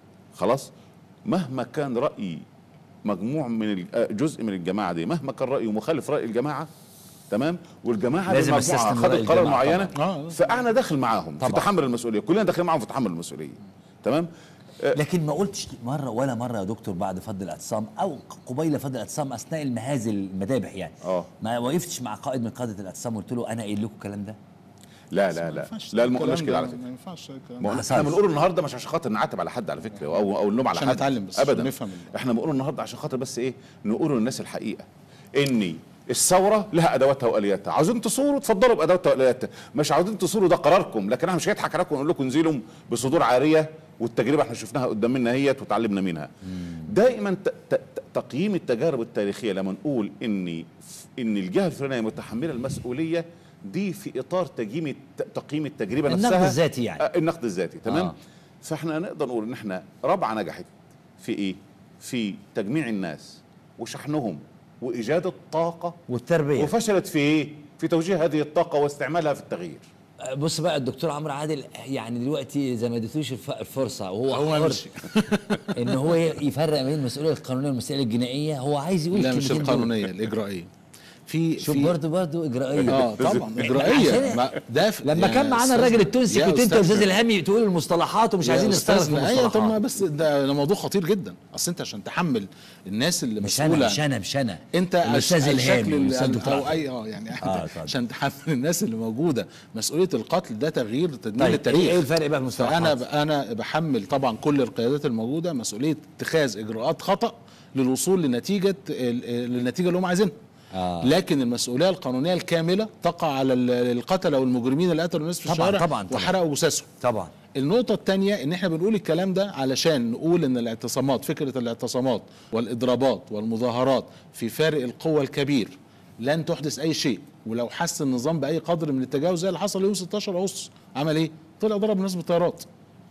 خلاص مهما كان راي مجموع من ال- آه، جزء من الجماعه دي مهما كان رايه مخالف راي الجماعه تمام والجماعه لازم المجموعه استسلم لرأي خدت قرار الجماعة معينه طبعاً. آه. فانا داخل معاهم في طبعاً. تحمل المسؤوليه كلنا داخلين معاهم في تحمل المسؤوليه تمام لكن ما قلتش مره ولا مره يا دكتور بعد فض الاعتصام او قبيل فض الاعتصام اثناء المهازل المذابح يعني آه. ما وقفتش مع قائد من قاده الاعتصام وقلت له انا قايل لكم الكلام ده لا لا لا لا ما قلناش كده على فكره ما ينفعش الكلام ما ده. هو حصلش. احنا بنقول النهارده مش عشان خاطر نعاتب على حد على فكره او او نلوم على عشان حد نتعلم بس، ابدا نفهم ال- احنا بنقول النهارده عشان خاطر بس ايه نقول للناس الحقيقه اني الثوره لها ادواتها والياتها عاوزين تصوروا اتفضلوا بادواتها والياتها مش عاوزين تصوروا ده قراركم لكن احنا مش هنضحك عليكم ونقول لكم انزلوا بصدور عاريه والتجربه احنا شفناها قدام منا هيت وتعلمنا منها دائما ت- ت- ت- تقييم التجارب التاريخيه لما نقول ان ان الجهه الفلانيه متحمله المسؤوليه دي في اطار تقييم الت- تقييم التجربه النقد نفسها الذاتي يعني. آه، النقد الذاتي تمام آه. آه. فاحنا نقدر نقول ان احنا رابعه نجحت في ايه في تجميع الناس وشحنهم وايجاد الطاقه والتربيه وفشلت في ايه في توجيه هذه الطاقه واستعمالها في التغيير بص بقى الدكتور عمرو عادل يعني دلوقتي زي ما اديتوش الف- الفرصه وهو هو حر ماشي. ان هو يفرق بين المسؤوليه القانونيه والمسؤوليه الجنائيه هو عايز يقول لا مش الكلمتين دول. القانونيه الاجرائيه في شوف في برضه برضه اجرائيه اه طبعا عشان- اجرائيه ما ده في- لما يا كان معانا أستاذ- الراجل التونسي يا كنت انت يا أستاذ- استاذ الهامي تقول المصطلحات ومش يا عايزين نستغرق في أستاذنا، أيوة طب ما المصطلحات بس ده ده موضوع خطير جدا اصل انت عشان تحمل الناس اللي مش انا مسؤوله مش انا مش انا انت الاستاذ على الشكل الهامي اللي- الاستاذ الدكتور او عفان. اي اه يعني آه، انت اتفضل. عشان تحمل الناس اللي موجوده مسؤوليه القتل ده تغيير تدمير طيب التاريخ ايه الفرق بقى في المصطلحات فانا ب- انا بحمل طبعا كل القيادات الموجوده مسؤوليه اتخاذ اجراءات خطا للوصول لنتيجه ال- ال- للنتيجه اللي هم عايزينها آه. لكن المسؤوليه القانونيه الكامله تقع على ال- القتله والمجرمين اللي قتلوا الناس في طبعاً، الشوارع طبعاً، طبعاً. وحرقوا جثثهم طبعا النقطة الثانية إن إحنا بنقول الكلام ده علشان نقول إن الاعتصامات فكرة الاعتصامات والإضرابات والمظاهرات في فارق القوة الكبير لن تحدث أي شيء ولو حس النظام بأي قدر من التجاوز زي اللي حصل يوم 16 أغسطس عمل إيه؟ طلع ضرب الناس بالطيارات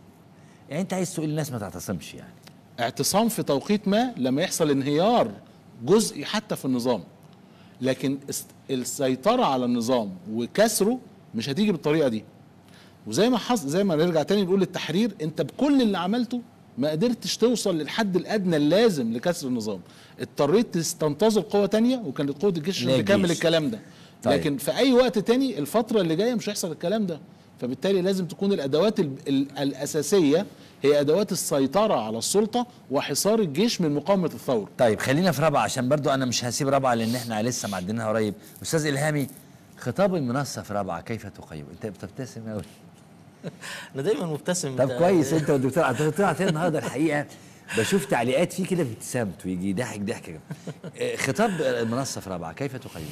يعني انت عايز تقول للناس ما تعتصمش يعني اعتصام في توقيت ما لما يحصل انهيار جزئي حتى في النظام لكن است- السيطرة على النظام وكسره مش هتيجي بالطريقة دي وزي ما حصل زي ما نرجع تاني نقول التحرير انت بكل اللي عملته ما قدرتش توصل للحد الادنى اللازم لكسر النظام اضطريت تستنتظر قوة تانية وكانت قوة الجيش لا عشان تكمل الجيش. الكلام ده طيب. لكن في اي وقت تاني الفترة اللي جاية مش هيحصل الكلام ده فبالتالي لازم تكون الادوات ال- ال- الاساسية هي ادوات السيطرة على السلطة وحصار الجيش من مقاومة الثورة طيب خلينا في رابعه عشان برضو انا مش هسيب رابعه لان احنا لسه معدينها قريب استاذ الهامي خطاب المنصه في رابعه كيف تقيم انت بتبتسم قوي انا دايما مبتسم طب ده- كويس انت والدكتور عطيه الدكتور عطيه النهارده الحقيقه بشوف تعليقات فيه كده بابتسامته يجي ضحك ضحكه آه، خطاب المنصه في رابعه كيف تقيم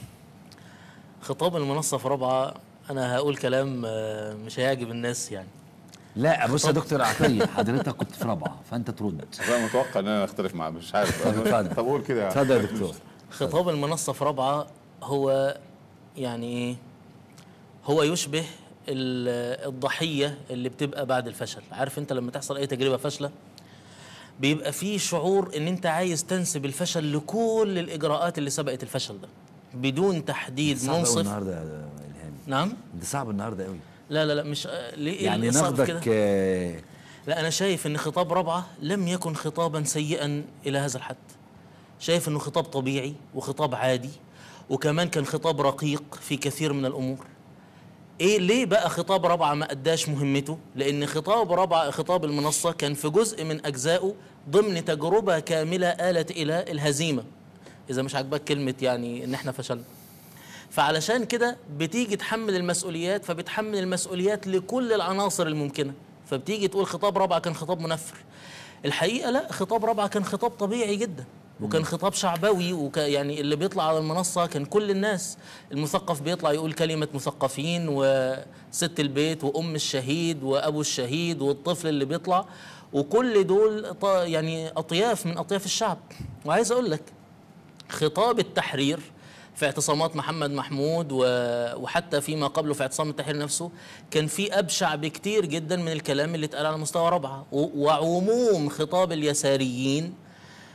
خطاب المنصه في رابعه انا هقول كلام آه، مش هيعجب الناس يعني لا بص يا دكتور عطيه حضرتك كنت في رابعه فانت ترد انا متوقع ان انا اختلف معاه مش عارف طب اتفضل. طب قول كده اتفضل يا دكتور خطاب المنصة في رابعة هو يعني إيه؟ هو يشبه ال- الضحية اللي بتبقى بعد الفشل عارف انت لما تحصل اي تجربة فاشلة بيبقى فيه شعور ان انت عايز تنسب الفشل لكل الاجراءات اللي سبقت الفشل ده بدون تحديد صعب قوي منصف النهارده يا الهامي نعم انت صعب النهارده قوي لا لا لا مش آه، ليه يعني إيه الصعب نقدك كده؟ آه، لا أنا شايف إن خطاب رابعة لم يكن خطابا سيئا إلى هذا الحد شايف إنه خطاب طبيعي وخطاب عادي وكمان كان خطاب رقيق في كثير من الأمور إيه ليه بقى خطاب رابعة ما أداش مهمته لأن خطاب رابعة خطاب المنصة كان في جزء من أجزائه ضمن تجربة كاملة آلت إلى الهزيمة إذا مش عاجبك كلمة يعني إن إحنا فشلنا فعلشان كده بتيجي تحمل المسؤوليات فبتحمل المسؤوليات لكل العناصر الممكنه فبتيجي تقول خطاب رابعه كان خطاب منفر الحقيقه لا خطاب رابعه كان خطاب طبيعي جدا وكان خطاب شعبوي وك يعني اللي بيطلع على المنصه كان كل الناس المثقف بيطلع يقول كلمه مثقفين وست البيت وام الشهيد وابو الشهيد والطفل اللي بيطلع وكل دول ط- يعني اطياف من اطياف الشعب وعايز اقول لك خطاب التحرير في اعتصامات محمد محمود و- وحتى فيما قبله في اعتصام التحرير نفسه كان في ابشع بكتير جدا من الكلام اللي اتقال على مستوى رابعه و- وعموم خطاب اليساريين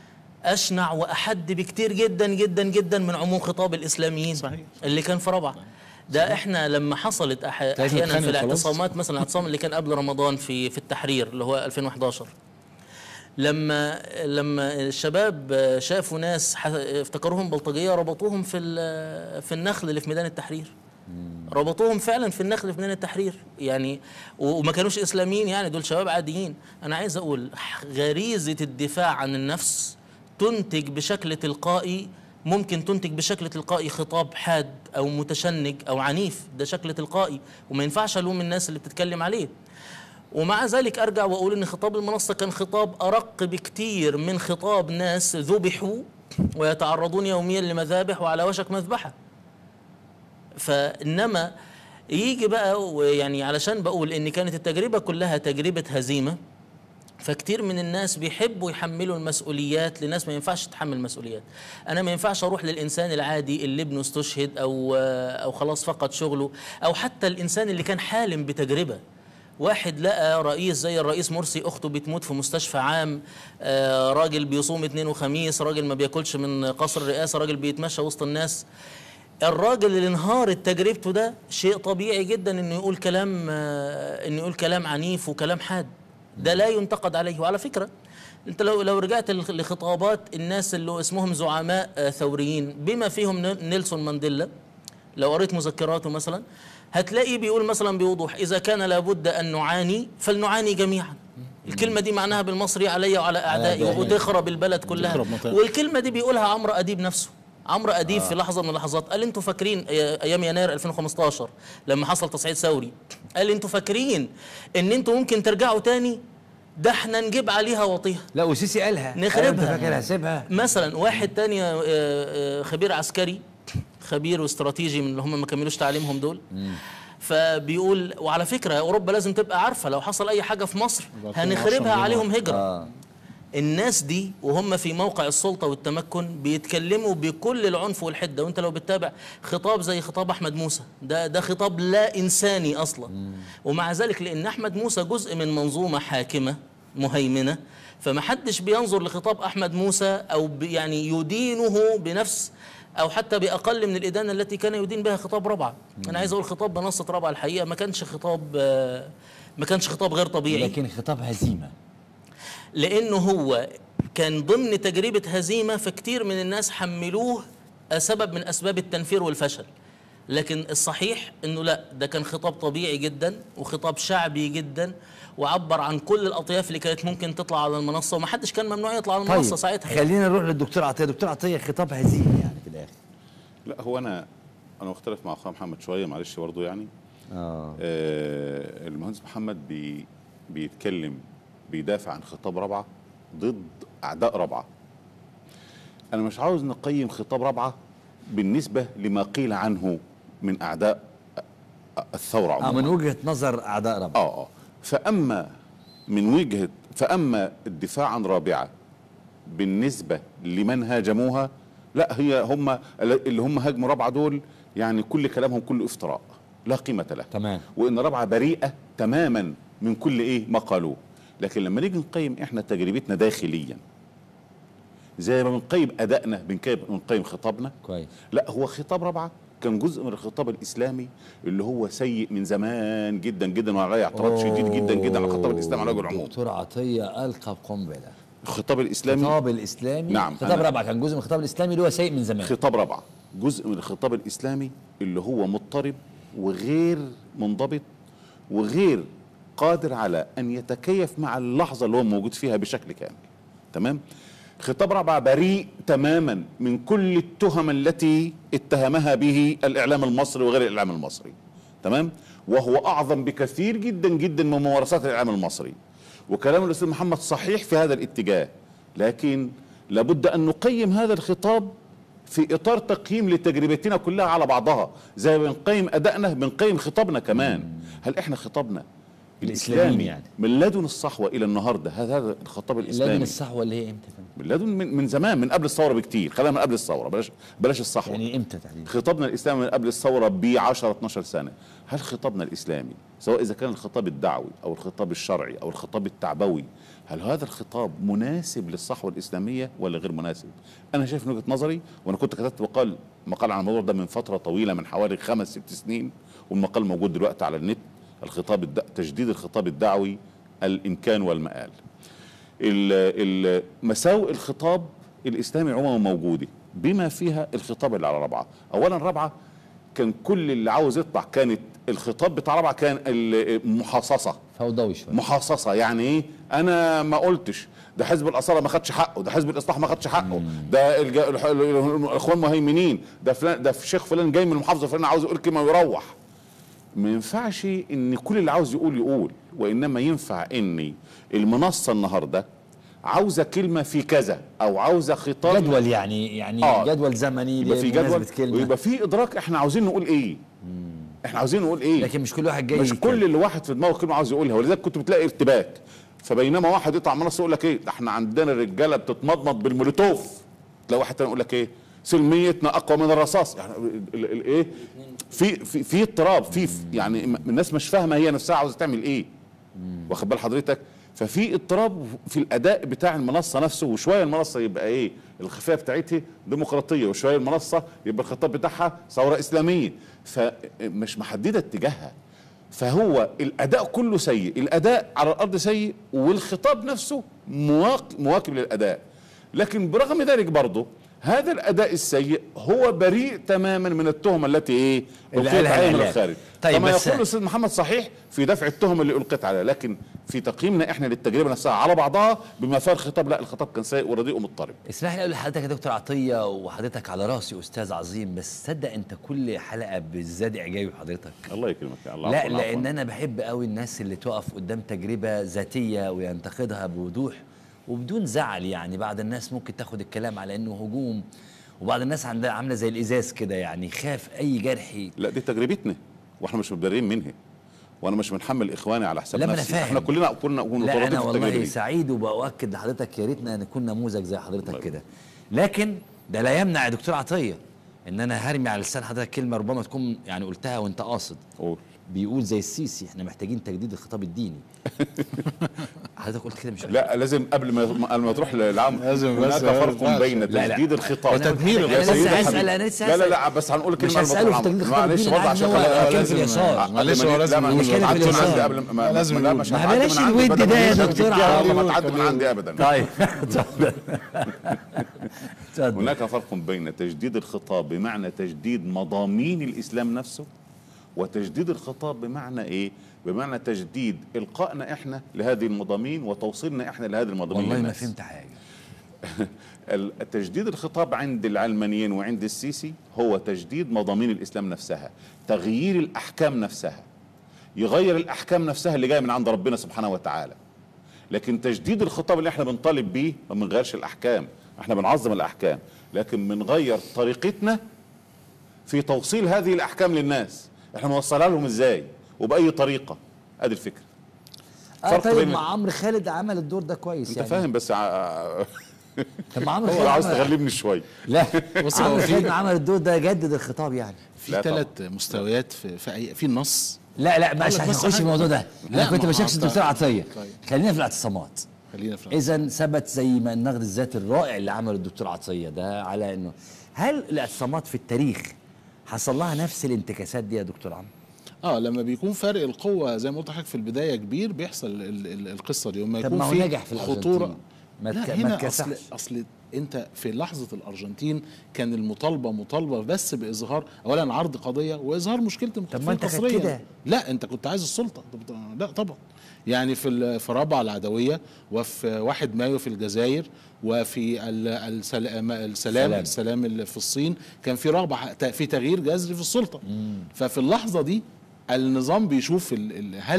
اشنع واحد بكتير جدا جدا جدا من عموم خطاب الاسلاميين صحيح. اللي كان في رابعه ده احنا لما حصلت أح- احيانا في نتخانق خلاص. الاعتصامات مثلا الاعتصام اللي كان قبل رمضان في في التحرير اللي هو 2011 لما لما الشباب شافوا ناس ح- افتكروهم بلطجيه ربطوهم في ال- في النخل اللي في ميدان التحرير ربطوهم فعلا في النخل في ميدان التحرير يعني و- وما كانوش اسلاميين يعني دول شباب عاديين انا عايز اقول غريزه الدفاع عن النفس تنتج بشكل تلقائي ممكن تنتج بشكل تلقائي خطاب حاد او متشنج او عنيف ده شكل تلقائي وما ينفعش الوم الناس اللي بتتكلم عليه ومع ذلك ارجع واقول ان خطاب المنصه كان خطاب ارق بكتير من خطاب ناس ذبحوا ويتعرضون يوميا لمذابح وعلى وشك مذبحه فانما يجي بقى ويعني علشان بقول ان كانت التجربه كلها تجربه هزيمه فكتير من الناس بيحبوا يحملوا المسؤوليات لناس ما ينفعش تتحمل مسؤوليات انا ما ينفعش اروح للانسان العادي اللي ابنه استشهد او او خلاص فقد شغله او حتى الانسان اللي كان حالم بتجربه واحد لقى رئيس زي الرئيس مرسي اخته بتموت في مستشفى عام آه، راجل بيصوم اثنين وخميس راجل ما بياكلش من قصر الرئاسه راجل بيتمشى وسط الناس الراجل اللي انهارت تجربته ده شيء طبيعي جدا انه يقول كلام آه، انه يقول كلام عنيف وكلام حاد ده لا ينتقد عليه وعلى فكره انت لو لو رجعت لخ- لخطابات الناس اللي اسمهم زعماء آه، ثوريين بما فيهم ن- نيلسون مانديلا لو قريت مذكراته مثلا هتلاقي بيقول مثلا بوضوح اذا كان لابد ان نعاني فلنعاني جميعا الكلمة دي معناها بالمصري علي وعلى أعدائي أعدائي. وتخرب البلد كلها تخرب مطار. والكلمة دي بيقولها عمرو أديب نفسه عمرو أديب في لحظة من اللحظات قال انتوا فاكرين أي- أيام يناير 2015 لما حصل تصعيد ثوري قال انتوا فاكرين ان انتوا ممكن ترجعوا تاني ده احنا نجيب عليها وطيها لا وسيسي قالها نخربها. قال انت فاكر هسيبها مثلا واحد تاني آه، آه، خبير عسكري خبير واستراتيجي من اللي هم ما كملوش تعليمهم دول فبيقول وعلى فكره اوروبا لازم تبقى عارفه لو حصل اي حاجه في مصر يبقى فيهم هنخربها عشرة عليهم هجره اه الناس دي وهم في موقع السلطة والتمكن بيتكلموا بكل العنف والحدة وانت لو بتتابع خطاب زي خطاب أحمد موسى ده ده خطاب لا إنساني أصلا ومع ذلك لأن أحمد موسى جزء من منظومة حاكمة مهيمنة فمحدش بينظر لخطاب أحمد موسى أو ب- يعني يدينه بنفس أو حتى بأقل من الإدانة التي كان يدين بها خطاب رابعة أنا عايز أقول خطاب منصة رابعة الحقيقة ما كانش خطاب آه، ما كانش خطاب غير طبيعي لكن خطاب هزيمه لانه هو كان ضمن تجربه هزيمه فكتير من الناس حملوه سبب من اسباب التنفير والفشل لكن الصحيح انه لا ده كان خطاب طبيعي جدا وخطاب شعبي جدا وعبر عن كل الاطياف اللي كانت ممكن تطلع على المنصه ومحدش كان ممنوع يطلع على المنصه طيب ساعتها خلينا نروح للدكتور عطيه دكتور عطيه خطاب هزيمه يعني في الاخر لا هو انا انا مختلف مع اخويا محمد شويه معلش برضه يعني اه آه المهندس محمد بي بيتكلم بيدافع عن خطاب رابعه ضد اعداء رابعه انا مش عاوز نقيم خطاب رابعه بالنسبه لما قيل عنه من اعداء الثوره اه عموما من وجهه نظر اعداء ربنا اه اه فاما من وجهه فاما الدفاع عن رابعه بالنسبه لمن هاجموها لا هي هم اللي هم هاجموا رابعه دول يعني كل كلامهم كله افتراء لا قيمه له تمام وان رابعه بريئه تماما من كل ايه ما قالوه لكن لما نيجي نقيم احنا تجربتنا داخليا زي ما بنقيم ادائنا بنقيم بنقيم خطابنا كويس لا هو خطاب رابعه كان جزء من الخطاب الاسلامي اللي هو سيء من زمان جدا جدا وعليه اعتراض شديد جدا جدا على خطاب الاسلام على وجه العموم دكتور عطيه القى بقنبله الخطاب الاسلامي الخطاب الاسلامي نعم، خطاب أنا- رابعه كان جزء من الخطاب الاسلامي اللي هو سيء من زمان خطاب رابعه جزء من الخطاب الاسلامي اللي هو مضطرب وغير منضبط وغير قادر على ان يتكيف مع اللحظه اللي هو موجود فيها بشكل كامل تمام خطاب رابعه بريء تماما من كل التهم التي اتهمها به الاعلام المصري وغير الاعلام المصري تمام وهو اعظم بكثير جدا جدا من ممارسات الاعلام المصري وكلام الاستاذ محمد صحيح في هذا الاتجاه لكن لابد ان نقيم هذا الخطاب في اطار تقييم لتجربتنا كلها على بعضها زي ما بنقيم ادائنا بنقيم خطابنا كمان هل احنا خطابنا الإسلاميين يعني. من لدن الصحوه الى النهارده هذا هذا الخطاب لازم الاسلامي الصحوه اللي هي امتى يا فندم؟ من لدن من, من زمان من قبل الثوره بكتير خلينا من قبل الثوره بلاش بلاش الصحوه يعني امتى تحديدا؟ خطابنا الاسلامي من قبل الثوره ب 10 12 سنه هل خطابنا الاسلامي سواء اذا كان الخطاب الدعوي او الخطاب الشرعي او الخطاب التعبوي هل هذا الخطاب مناسب للصحوه الاسلاميه ولا غير مناسب انا شايف من وجهه نظري وانا كنت كتبت مقال مقال عن الموضوع ده من فتره طويله من حوالي خمس ست سنين والمقال موجود دلوقتي على النت الخطاب الد... تجديد الخطاب الدعوي الامكان والمآل ال- ال- مساوئ الخطاب الاسلامي عموما موجوده بما فيها الخطاب اللي على رابعه اولا رابعه كان كل اللي عاوز يطلع كانت الخطاب بتاع رابعه كان المحاصصه فوضوي شويه محاصصه يعني ايه انا ما قلتش ده حزب الاصاله ما خدش حقه ده حزب الاصلاح ما خدش حقه ده الج... الح- ال- الاخوان مهيمنين ده فلان ده الشيخ فلان جاي من المحافظه فلان عاوز يقول كلمه ويروح ما ينفعش ان كل اللي عاوز يقول يقول وانما ينفع ان المنصه النهارده عاوزه كلمه في كذا او عاوزه خطاب جدول يعني يعني آه. جدول زمني يبقى في جدول لمناسبة كلمه ويبقى في ادراك احنا عاوزين نقول ايه احنا عاوزين نقول ايه لكن مش كل واحد جاي مش يتكلم. كل اللي واحد في دماغه كلمه عاوز يقولها ولذلك كنت بتلاقي ارتباك فبينما واحد يطلع منصه يقول لك ايه ده احنا عندنا الرجاله بتتمضمض بالمولوتوف تلاقي واحد تاني يقول لك ايه سلميتنا اقوى من الرصاص يعني ال- ال- ال- ايه في في في اضطراب في في- يعني م- الناس مش فاهمه هي نفسها عاوزه تعمل ايه واخد بال حضرتك ففي اضطراب في الاداء بتاع المنصه نفسه وشويه المنصه يبقى ايه الخفيه بتاعتها ديمقراطيه وشويه المنصه يبقى الخطاب بتاعها ثوره اسلاميه فمش محدده اتجاهها فهو الاداء كله سيء الاداء على الارض سيء والخطاب نفسه مواك- مواكب للاداء لكن برغم ذلك برضه هذا الاداء السيء هو بريء تماما من التهمه التي ايه اللي القيت قالها عليه من الإعلام. الخارج طيب كما بس- يقول الاستاذ محمد صحيح في دفع التهم اللي القيت عليها لكن في تقييمنا احنا للتجربه نفسها على بعضها بما فيها الخطاب لا الخطاب كان سيء ورديء ومضطرب اسمح لي اقول لحضرتك يا دكتور عطيه وحضرتك على راسي استاذ عظيم بس تصدق انت كل حلقه بتزداد اعجابي بحضرتك الله يكرمك يا الله لا عفواً، عفواً. لان انا بحب قوي الناس اللي تقف قدام تجربه ذاتيه وينتقدها بوضوح وبدون زعل يعني بعض الناس ممكن تاخد الكلام على انه هجوم وبعض الناس عندها عامله زي الازاز كده يعني خاف اي جرح لا دي تجربتنا واحنا مش متضررين منها وانا مش بنحمل اخواني على حساب لا، ما أنا نفسي فاهم. احنا كلنا كنا كنا لا متورطين انا في التجربه والله دي سعيد وباكد لحضرتك يا ريتنا نكون نموذج زي حضرتك كده لكن ده لا يمنع يا دكتور عطيه ان انا هرمي على لسان حضرتك كلمه ربما تكون يعني قلتها وانت قاصد قول. بيقول زي السيسي احنا محتاجين تجديد الخطاب الديني حضرتك قلت كده مش لا لازم قبل ما قبل ما تروح للعام لازم هناك بس ما فرق ينفعش. بين لا، لا. تجديد الخطاب وتدمير أنا يا لسه سيدي هسأل، حبيبي. أنا لسه لا لا هسأل. لا بس هنقول مش كلمه هسأله في تجديد الخطاب معلش الديني، برضه أنا عشان عارف إن هو خلي- كان لازم- في اليسار. آه، معلش قبل هو ما- لازم لا، ما- يقول. مش المشكلة في هتعدي من اليسار. عندي قبل ما لازم لا يقول. مش ما هتعدي بلاش من عندي الود بدل ده يا ما تشوف دكتور الفيديو عمرو. ما تعدي من عندي ابدا طيب اتفضل اتفضل. هناك فرق بين تجديد الخطاب بمعنى تجديد مضامين الاسلام نفسه وتجديد الخطاب بمعنى ايه؟ بمعنى تجديد القائنا احنا لهذه المضامين وتوصيلنا احنا لهذه المضامين والله ما للناس. فهمت حاجه ال- تجديد الخطاب عند العلمانيين وعند السيسي هو تجديد مضامين الاسلام نفسها تغيير الاحكام نفسها يغير الاحكام نفسها اللي جايه من عند ربنا سبحانه وتعالى لكن تجديد الخطاب اللي احنا بنطالب بيه ما بنغيرش الاحكام احنا بنعظم الاحكام لكن بنغير طريقتنا في توصيل هذه الاحكام للناس احنا بنوصلها لهم ازاي وباي طريقه ادي الفكره اه فرق طيب بين- مع عمرو خالد عمل الدور ده كويس انت يعني فاهم بس ع- طب ما عمرو هو خالد عاوز عمل- تغلبني شويه لا بص، هو عمرو في- خالد عمل الدور ده جدد الخطاب يعني في لا ثلاث مستويات في في, أي في النص لا لا مش لك بس هنخش في حاجة. الموضوع ده لا، انا كنت ما هو بشكل أنت- الدكتور عطيه طيب. خلينا في الاعتصامات خلينا في اذا ثبت زي ما النقد الذاتي الرائع اللي عمله الدكتور عطيه ده على انه هل الاعتصامات في التاريخ حصل لها نفس الانتكاسات دي يا دكتور عمرو اه لما بيكون فرق القوه زي ما قلت لحضرتك في البدايه كبير بيحصل ال ال القصه دي وما طب يكون ما هو في نجح في خطوره الأرجنتين. ما لا تك- ما هنا اتكسحش. اصل اصل انت في لحظه الارجنتين كان المطالبه مطالبه بس باظهار اولا عرض قضيه واظهار مشكله المخالفين ما أنت كانت القصرية. كده. لا انت كنت عايز السلطه طب- لا طبعا يعني في ال- في رابعه العدويه وفي 1 مايو في الجزائر وفي ال- السلام السلام سلام. السلام اللي في الصين كان في رغبه ح- ت- في تغيير جذري في السلطه ففي اللحظه دي النظام بيشوف ال- ال- هل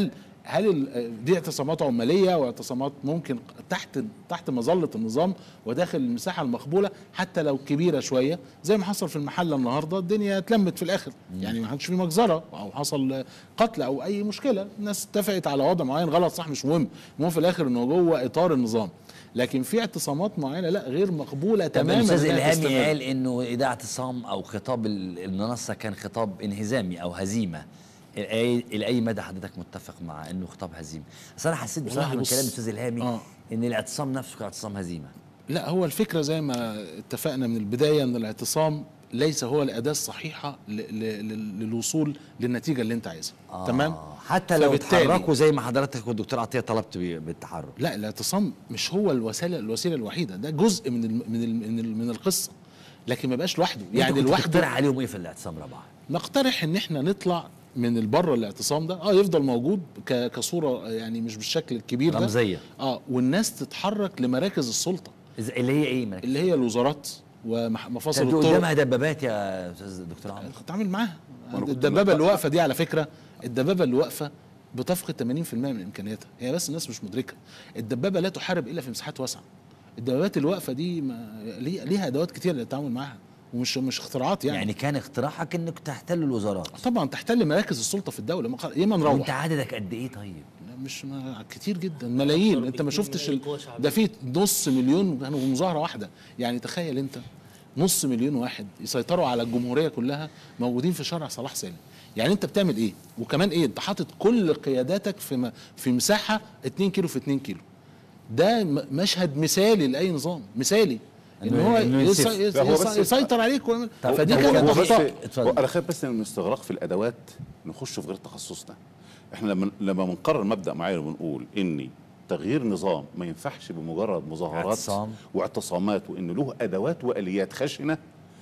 هل ال- دي اعتصامات عماليه واعتصامات ممكن تحت تحت مظله النظام وداخل المساحه المقبوله حتى لو كبيره شويه زي ما حصل في المحله النهارده الدنيا اتلمت في الاخر يعني ما كانش في مجزره او حصل قتل او اي مشكله الناس اتفقت على وضع معين غلط صح مش مهم المهم في الاخر انه جوه اطار النظام لكن في اعتصامات معينه لا غير مقبوله طب تماما الاستاذ إنها الهامي تستمر. قال انه ده اعتصام او خطاب ال- المنصه كان خطاب انهزامي او هزيمه الى الى اي مدى حضرتك متفق مع انه خطاب هزيمه؟ اصل انا حسيت بصراحه والله من بص- كلام الاستاذ الهامي آه. ان الاعتصام نفسه كان اعتصام هزيمه لا هو الفكرة زي ما اتفقنا من البداية ان الاعتصام ليس هو الأداة الصحيحة ل- ل- ل- للوصول للنتيجة اللي انت عايزها آه. تمام حتى لو فبالتالي- اتحركوا زي ما حضرتك والدكتور عطيه طلبت بي- بالتحرك لا الاعتصام مش هو الوسيلة الوسيلة الوحيدة ده جزء من ال من ال من, ال من القصة لكن ما بقاش لوحده يعني يعني لوحده لوحده تقترح عليهم ايه في الاعتصام رابعه؟ نقترح ان احنا نطلع من البره الاعتصام ده اه يفضل موجود ك- كصورة يعني مش بالشكل الكبير ده رمزية. اه والناس تتحرك لمراكز السلطة إز- اللي هي ايه؟ ما اللي هي الوزارات ومفاصل انتوا الطرق قدامها دبابات يا استاذ دكتور عمرو اتعامل معاها وأنا كنت الدبابه متفق. اللي واقفه دي على فكره الدبابه اللي واقفه بتفقد 80% من امكانياتها هي بس الناس مش مدركه الدبابه لا تحارب الا في مساحات واسعه الدبابات اللي واقفه دي ما ليه- ليها ادوات كتير للتعامل معاها ومش مش اختراعات يعني, يعني كان اقتراحك انك تحتلوا الوزارات طبعا تحتل مراكز السلطه في الدوله ما خ- ياما وانت نروح عددك قد ايه طيب؟ لا، مش ما كتير جدا ملايين انت ما بكتير شفتش من ال... أي قوة شعبية. ده في نص مليون كانوا في مظاهره واحده يعني تخيل انت نص مليون واحد يسيطروا على الجمهوريه كلها موجودين في شارع صلاح سالم يعني انت بتعمل ايه وكمان ايه انت حاطط كل قياداتك في م... في مساحه 2 كيلو في 2 كيلو ده م... مشهد مثالي لاي نظام مثالي ان إنه- هو إنه يس... ينسف. يس... لا، هو يس... بس- يسيطر عليك ويعمل- طب- فدي طب كانت هو بس- اخطاء اتفضل. هو انا خايف بس من الاستغراق في الادوات نخش في غير تخصصنا احنا لما لما بنقرر مبدا معين وبنقول ان تغيير نظام ما ينفعش بمجرد مظاهرات اعتصام. واعتصامات وان له ادوات واليات خشنه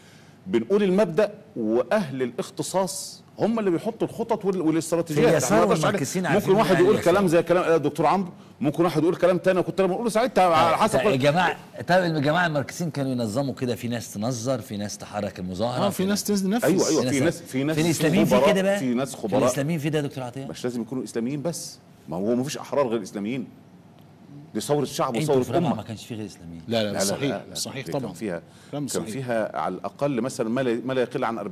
بنقول المبدا واهل الاختصاص هم اللي بيحطوا الخطط وال- والاستراتيجيات في اليسار إحنا ما نقدرش والماركسيين عليه. عارفين ممكن واحد يعني يقول اليسار. كلام زي كلام الدكتور عمرو ممكن واحد يقول كلام تاني كنت انا بنقوله ساعتها على حسب طيب الجماعه طيب الجماعه الماركسيين كانوا ينظموا كده في ناس تنظر في ناس تحرك المظاهره اه في ناس تنزل نفس ايوه ايوه في ناس في ناس في الاسلاميين في خبراء، كده بقى في ناس في خبراء الاسلاميين في ده يا دكتور عطيه مش لازم يكونوا اسلاميين بس ما هو ما فيش احرار غير اسلاميين دي ثوره شعب انتوا وثوره في رابعه ما امه كانش في غير اسلاميين لا لا, لا لا صحيح لا صحيح دي طبعا كان فيها كلام كان صحيح. فيها على الاقل مثلا ما لا, ما لا يقل عن 40%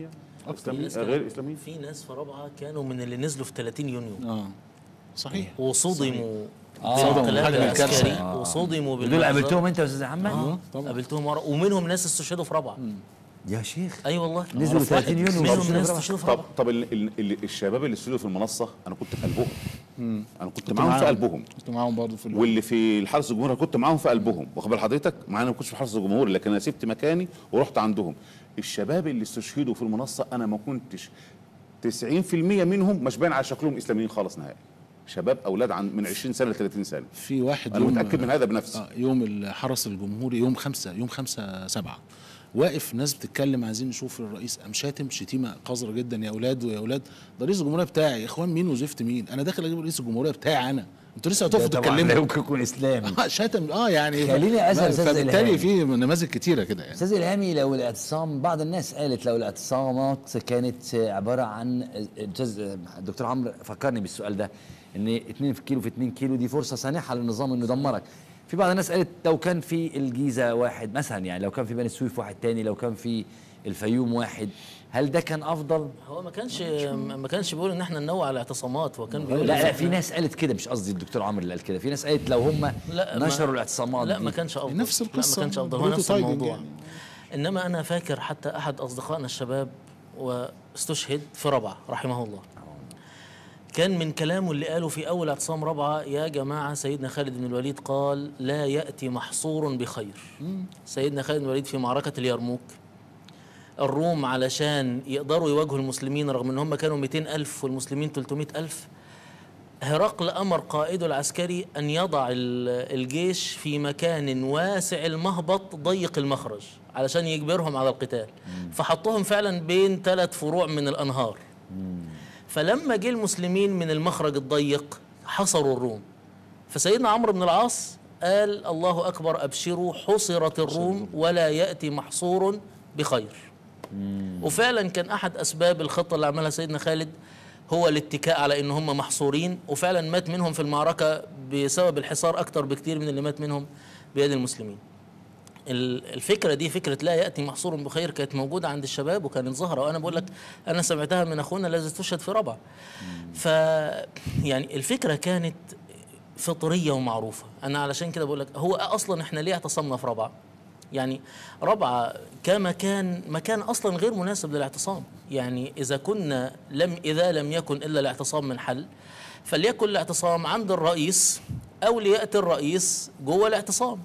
في إسلامي ناس غير كان- اسلاميين في ناس في رابعه كانوا من اللي نزلوا في 30 يونيو اه صحيح وصدموا آه. بالانقلاب حاجة العسكري الكارثة. وصدموا دول بالمحظر. قابلتهم انت يا استاذ محمد اه طبعا. قابلتهم مرة ومنهم ناس استشهدوا في رابعه يا شيخ اي والله نزلوا أعرف واحد 30 يونيو منهم ومشوا ناس في رابعة. استشهدوا في طب رابعه طب ال ال ال الشباب اللي استوديو في المنصه انا كنت في قلبهم انا كنت كنت معاهم في معاهم. قلبهم كنت معاهم برضه في ال- واللي في الحرس الجمهوري كنت معاهم في قلبهم واخد بال حضرتك معانا ما كنتش في الحرس الجمهوري لكن انا سبت مكاني ورحت عندهم الشباب اللي استشهدوا في المنصه انا ما كنتش 90% منهم مش باين على شكلهم اسلاميين خالص نهائي شباب اولاد عن من 20 سنه ل 30 سنه في واحد انا يوم- متاكد من هذا بنفسي آه يوم الحرس الجمهوري يوم خمسة يوم خمسة سبعة واقف ناس بتتكلم عايزين نشوف الرئيس قام شاتم شتيمه قذره جدا يا اولاد ويا اولاد ده رئيس الجمهوريه بتاعي يا اخوان مين وزفت مين انا داخل اجيب رئيس الجمهوريه بتاعي انا انتوا لسه هتقفوا ده طبعاً لا تتكلموا يمكن يكون اسلامي آه شتم اه يعني خليني أسأل ما- أستاذ فبالتالي إلهام. في نماذج كتيره كده يعني استاذ الهامي لو الاعتصام بعض الناس قالت لو الاعتصامات كانت عباره عن الاستاذ الدكتور عمرو فكرني بالسؤال ده ان 2 كيلو في 2 كيلو دي فرصه سانحه للنظام انه يدمرك في بعض الناس قالت لو كان في الجيزه واحد مثلا يعني لو كان في بني سويف واحد تاني لو كان في الفيوم واحد هل ده كان افضل؟ هو ما كانش ما كانش بيقول ان احنا ننوع الاعتصامات هو كان بيقول لا لا إن في ناس قالت كده مش قصدي الدكتور عمرو اللي قال كده في ناس قالت لو هم لا ما- نشروا الاعتصامات لا دي ما كانش افضل نفس لا القصة، ما كانش افضل هو نفس بروتوتايبنج الموضوع يعني. انما انا فاكر حتى احد اصدقائنا الشباب واستشهد في رابعه رحمه الله كان من كلامه اللي قاله في اول اعتصام رابعه يا جماعه سيدنا خالد بن الوليد قال لا ياتي محصور بخير سيدنا خالد بن الوليد في معركه اليرموك الروم علشان يقدروا يواجهوا المسلمين رغم ان هم كانوا 200 ألف والمسلمين 300 ألف هرقل أمر قائده العسكري أن يضع ال- الجيش في مكان واسع المهبط ضيق المخرج علشان يجبرهم على القتال فحطهم فعلا بين ثلاث فروع من الأنهار فلما جه المسلمين من المخرج الضيق حصروا الروم فسيدنا عمرو بن العاص قال الله أكبر أبشروا حصرت الروم ولا يأتي محصور بخير وفعلا كان أحد أسباب الخطة اللي عملها سيدنا خالد هو الاتكاء على ان هم محصورين وفعلا مات منهم في المعركه بسبب الحصار اكتر بكتير من اللي مات منهم بيد المسلمين ال- الفكره دي فكره لا ياتي محصور بخير كانت موجوده عند الشباب وكانت ظاهره وانا بقول لك انا سمعتها من اخونا الذي استشهد في ربع ف يعني الفكره كانت فطريه ومعروفه انا علشان كده بقول لك هو اصلا احنا ليه اعتصمنا في ربع يعني ربعة كمكان مكان اصلا غير مناسب للاعتصام يعني اذا كنا لم اذا لم يكن الا الاعتصام من حل فليكن الاعتصام عند الرئيس او لياتي الرئيس جوه الاعتصام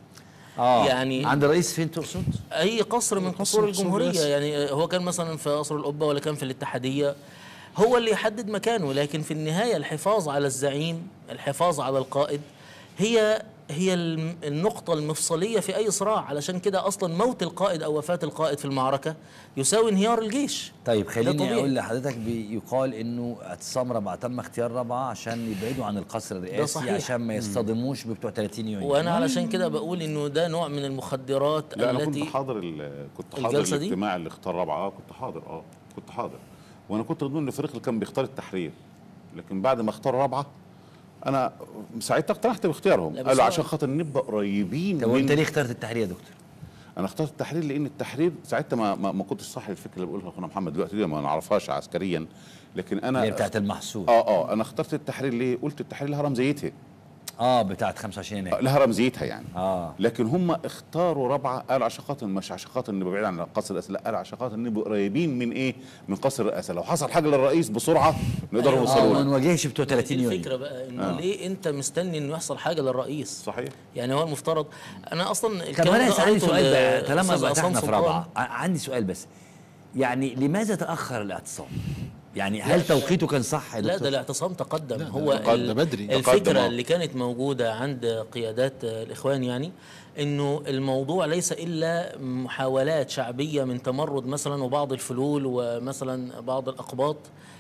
اه يعني- عند الرئيس فين تقصد؟ اي قصر من قصر قصور من قصور الجمهوريه الرئاسة. يعني هو كان مثلا في قصر القبه ولا كان في الاتحاديه هو اللي يحدد مكانه لكن في النهايه الحفاظ على الزعيم الحفاظ على القائد هي هي الم- النقطة المفصلية في أي صراع علشان كده أصلا موت القائد أو وفاة القائد في المعركة يساوي انهيار الجيش طيب ده خليني طبيعي. اقول لحضرتك بيقال انه اعتصام ربعه تم اختيار ربعه عشان يبعدوا عن القصر الرئاسي صحيح. عشان ما يصطدموش بتوع 30 يونيو وأنا علشان كده بقول إنه ده نوع من المخدرات لا انا كنت التي حاضر ال- كنت حاضر الجلسة دي؟ الاجتماع اللي اختار رابعه اه كنت حاضر اه كنت حاضر وانا كنت ضمن الفريق اللي كان بيختار التحرير لكن بعد ما اختار رابعه انا ساعتها اقتنعت باختيارهم لا، بس قالوا هو- عشان خاطر نبقى قريبين طب وانت من ليه اخترت التحرير يا دكتور؟ انا اخترت التحرير لان التحرير ساعتها ما ما, ما كنتش صح الفكره اللي بيقولها اخونا محمد دلوقتي دي ما نعرفهاش عسكريا لكن انا اللي هي بتاعت المحصول اه اه انا اخترت التحرير ليه؟ قلت التحرير لها رمزيتها اه بتاعت 25 يناير لها رمزيتها يعني اه لكن هم اختاروا رابعه قالوا عشان خاطر مش عشان خاطر نبقى بعيد عن قصر الرئاسه لا قالوا عشان خاطر نبقى قريبين من ايه؟ من قصر الرئاسه لو حصل حاجه للرئيس بسرعه نقدر أيوة. اه نوصلوا ما له نواجهش بتوع 30 يونيو الفكرة بقى إنه آه. ليه أنت مستني إنه يحصل حاجة للرئيس صحيح يعني هو المفترض أنا أصلا طب الكلام انا ده عندي قريته سؤال بقى ل- طالما أستاذ بقى عصام احنا في سلطان. رابعه ع- عندي سؤال بس يعني لماذا تاخر الاعتصام؟ يعني هل توقيته كان صح يا لا دكتور؟ ده الاعتصام تقدم ده هو تقدم ال- بدري. تقدم، الفكره آه. اللي كانت موجوده عند قيادات آه، الاخوان يعني انه الموضوع ليس الا محاولات شعبيه من تمرد مثلا وبعض الفلول ومثلا بعض الاقباط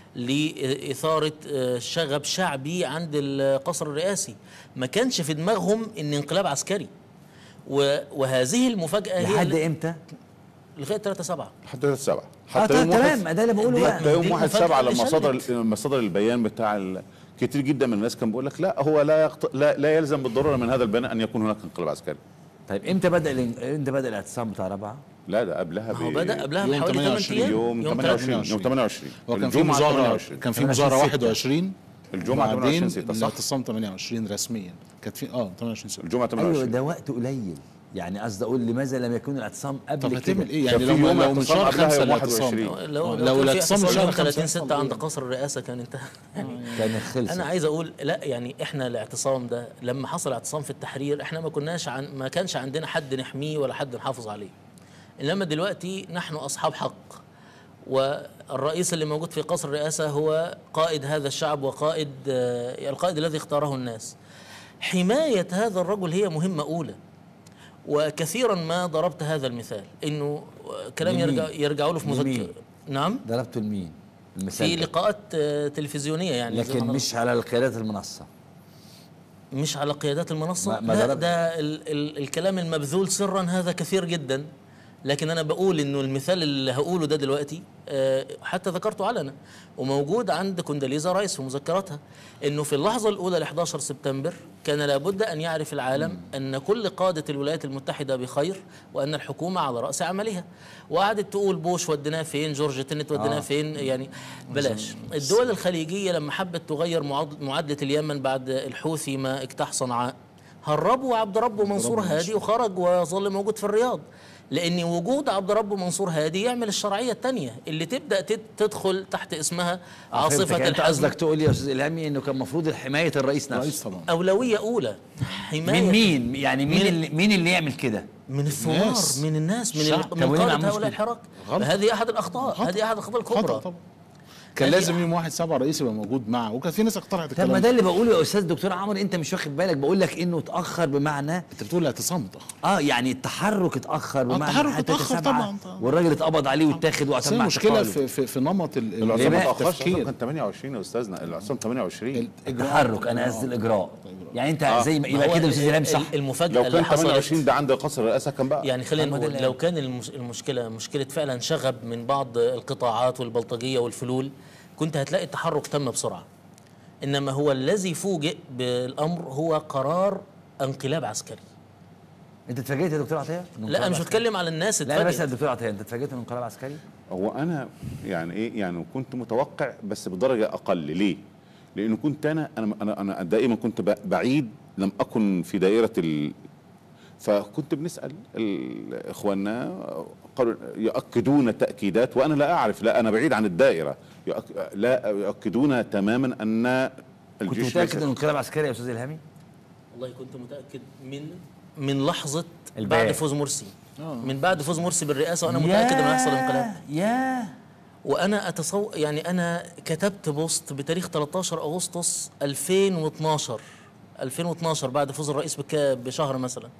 لاثاره آه، شغب شعبي عند القصر الرئاسي ما كانش في دماغهم ان انقلاب عسكري و- وهذه المفاجاه هي لحد اللي- امتى؟ لغايه 3 7 حتى 3 7 اه حتى طيب يوم واحد- تمام ده اللي بقوله دي- بقى حتى يوم دي 1 المفاجأة 7 اللي لما صدر شلت. لما صدر البيان بتاع ال... كتير جدا من الناس كان بيقول لك لا هو لا, يقت... لا لا يلزم بالضروره من هذا البيان ان يكون هناك انقلاب عسكري طيب امتى بدا الان- امتى بدا الاعتصام بتاع رابعه؟ لا ده قبلها هو ب- بدا قبلها يوم بحوالي 8 28 ايام يوم 28 يوم 28 هو كان في الجمعة مظاهره 28. كان في 28 مظاهره ستة. 21 الجمعة 28 بعدين ستة، صح؟ الاعتصام 28 رسميا كانت في اه 28 6 الجمعه ايوه 28 ده وقت قليل يعني قصدي اقول لماذا لم يكن الاعتصام قبل طب كده؟ هتعمل ايه كان يعني في لو يوم لو من اعتصام شهر قبلها 5 يوم الاعتصام 21. لو آه، لو, لو كان في الاعتصام اعتصام شهر يوم 5 30 6 عند قصر الرئاسه كان انتهى يعني كان خلص انا عايز اقول لا يعني احنا الاعتصام ده لما حصل اعتصام في التحرير احنا ما كناش عن ما كانش عندنا حد نحميه ولا حد نحافظ عليه انما دلوقتي نحن اصحاب حق والرئيس اللي موجود في قصر الرئاسه هو قائد هذا الشعب وقائد آه، القائد الذي اختاره الناس حمايه هذا الرجل هي مهمه اولى وكثيرا ما ضربت هذا المثال انه كلام لمين؟ يرجع يرجعوا له في مذكر لمين؟ نعم ضربته لمين؟ في المثال ده. لقاءات آه، تلفزيونيه يعني زي لكن ما مش على القيادات المنصه مش على قيادات المنصة ما- ما لا ضرب- ده ال ال الكلام المبذول سرا هذا كثير جدا لكن أنا بقول إنه المثال اللي هقوله ده دلوقتي آه، حتى ذكرته علنا وموجود عند كونداليزا رايس في مذكراتها إنه في اللحظة الأولى ل 11 سبتمبر كان لابد أن يعرف العالم أن كل قادة الولايات المتحدة بخير وأن الحكومة على رأس عملها وقعدت تقول بوش وديناه فين جورج تنت وديناه آه. فين يعني بلاش الدول الخليجية لما حبت تغير معاد- معادلة اليمن بعد الحوثي ما اجتاح صنعاء هربوا عبد ربه منصور هادي وخرج وظل موجود في الرياض لان وجود عبد ربه منصور هادي يعمل الشرعيه الثانيه اللي تبدا تت- تدخل تحت اسمها عاصفه فهمتك. انت الحزم قصدك تقول يا استاذ الهامي انه كان المفروض حمايه الرئيس رئيس نفسه طبعا اولويه اولى حمايه من مين؟ يعني مين من- اللي مين اللي يعمل كده؟ من الثوار الناس. من الناس من, الشعب. ال- طب من وليه ما قاده عملوش هؤلاء كده؟ الحراك غلط. هذه احد الاخطاء خطأ. هذه احد الاخطاء خطأ الكبرى طبعا كان هذه لازم يوم واحد سبعة رئيس يبقى موجود معه وكان في ناس اقترحت طب ما الكلام ده اللي بقوله يا استاذ دكتور عمرو انت مش واخد بالك بقول لك انه اتاخر بمعنى انت بتقول الاعتصام متاخر اه يعني التحرك اتاخر بمعنى التحرك حتى اتأخر سبعة طبعاً، طبعاً. والراجل اتقبض عليه واتاخد بس واعتم هي مع المشكله اعتقاله. في, في, في نمط ال- ال- العصام ما ليه؟ تاخرش التفكير كان 28 يا استاذنا العصام 28 التحرك انا قصدي الاجراء يعني انت زي ما ما يبقى هو كده يا استاذ الهامي صح المفاجاه لو اللي كان حصلت 28 ده عند قصر الرئاسه كان بقى يعني خلينا طب ما ده نقول اللي- لو كان المش- المشكله مشكله فعلا شغب من بعض القطاعات والبلطجيه والفلول كنت هتلاقي التحرك تم بسرعه انما هو الذي فوجئ بالامر هو قرار انقلاب عسكري انت اتفاجئت يا دكتور عطيه؟ من لا انقلاب انا مش عسكري؟ بتكلم على الناس لا انا بس يا اتفاجئت دكتور عطيه انت اتفاجئت من انقلاب عسكري؟ هو انا يعني ايه يعني كنت متوقع بس بدرجه اقل ليه؟ لانه كنت انا انا انا, أنا دائما كنت ب- بعيد لم اكن في دائره ال فكنت بنسال ال- اخواننا قالوا يؤكدون تاكيدات وانا لا اعرف لا انا بعيد عن الدائره يؤك لا يؤكدون تماما ان كنت الجيش متاكد ليس- انه انقلاب عسكري يا استاذ الهامي؟ والله كنت متاكد من من لحظه البيان. بعد فوز مرسي من بعد فوز مرسي بالرئاسه وانا متاكد انه هيحصل انقلاب يا وانا اتصور يعني انا كتبت بوست بتاريخ 13 اغسطس 2012 2012 بعد فوز الرئيس بك بشهر مثلا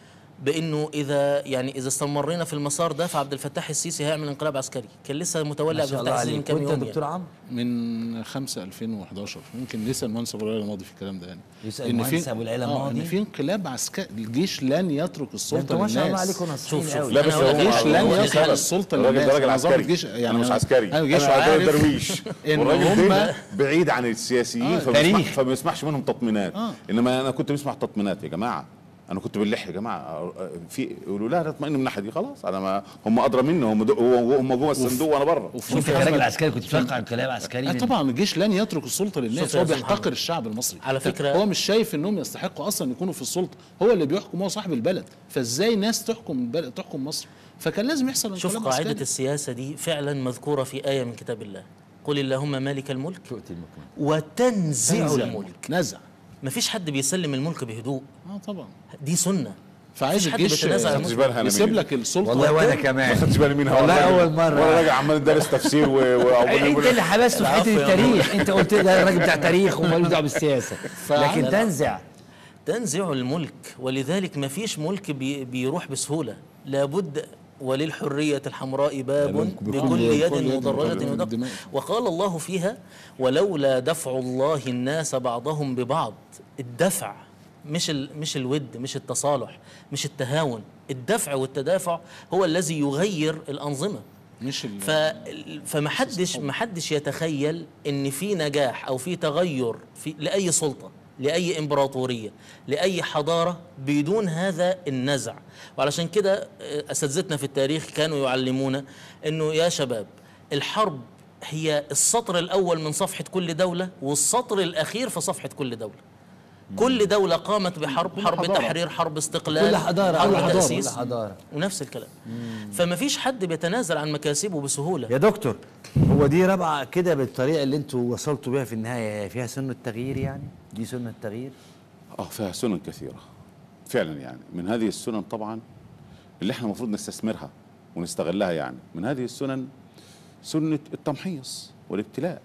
بانه اذا يعني اذا استمرينا في المسار ده فعبد الفتاح السيسي هيعمل انقلاب عسكري كان لسه متولي ما عبد شاء الله الفتاح السيسي من عليك كام وانت يا يوم دكتور يعني. عمرو من 5 2011 يمكن لسه المهندس ابو العلا ماضي في الكلام ده يعني يسأل إن المهندس في- أبو العلا آه، ماضي؟ ان في انقلاب عسكري الجيش لن يترك السلطه انتوا ما شاء الله للناس. عليكم ناصحين شوف- شوف. قوي لا بس أنا هو أقول لك الجيش حاجة. لن هو يترك الحل- السلطه الراجل للناس ده راجل أنا ظابط عسكري جيش يعني انا مش عسكري انا جيش انا عارف درويش إن والراجل ده هم- بعيد عن السياسيين آه، فما تاريخ. بيسمع- فما بيسمعش منهم تطمينات آه. انما انا كنت بسمع تطمينات يا جماعه انا كنت بنلح يا جماعه آه، آه، في يقولوا لا لا اطمئن من الناحيه دي خلاص انا ما هم ادرى مني هم دو- هو- هم جوه الصندوق وانا بره وفي وانت كراجل عسكري كنت تتوقع انقلاب عسكري آه من- طبعا الجيش لن يترك السلطه شوف للناس يا هو أستاذ بيحتقر محمد. الشعب المصري على فكرة- هو مش شايف انهم يستحقوا اصلا يكونوا في السلطه هو اللي بيحكم هو صاحب البلد فازاي ناس تحكم البلد تحكم مصر فكان لازم يحصل شوف انقلاب قاعده عسكري. السياسه دي فعلا مذكوره في ايه من كتاب الله قل اللهم مالك الملك تؤتي الملك وتنزع نزع الملك نزع ما فيش حد بيسلم الملك بهدوء اه طبعا دي سنه فعايز مفيش حد الجيش بيتنازل عن ما خدتش بالها انا يسيب مين. لك السلطه والله وانا وبتاع. كمان ما خدتش بالي مين هو والله الراجل. أول مرة. وانا راجع عمال دارس تفسير و... و... انت اللي حبسته في حته العفو يا التاريخ انت قلت ده الراجل بتاع تاريخ ومالوش دعوه بالسياسه لكن لا. تنزع تنزع الملك ولذلك ما فيش ملك بي بيروح بسهولة لابد وللحرية الحمراء باب بكل- بكل بكل يد يد مضرجة مضرجة يدق بالدماء. وقال الله فيها ولولا دفع الله الناس بعضهم ببعض الدفع مش ال مش الود مش التصالح مش التهاون الدفع والتدافع هو الذي يغير الأنظمة مش ال... ف فما حدش ما حدش يتخيل ان في نجاح او في تغير في لاي سلطه لاي امبراطوريه لاي حضاره بدون هذا النزع وعلشان كده آه، اساتذتنا في التاريخ كانوا يعلمونا انه يا شباب الحرب هي السطر الاول من صفحه كل دوله والسطر الاخير في صفحه كل دوله كل دولة قامت بحرب حرب حضارة. تحرير حرب استقلال كل حضاره حرب كل حضاره تأسيس كل حضاره ونفس الكلام فما فيش حد بيتنازل عن مكاسبه بسهولة يا دكتور هو دي رابعه كده بالطريقه اللي انتوا وصلتوا بيها في النهايه فيها سنه تغيير يعني دي سنه تغيير اه فيها سنن كثيرة فعلا يعني من هذه السنن طبعا اللي احنا المفروض نستثمرها ونستغلها يعني من هذه السنن سنة التمحيص والابتلاء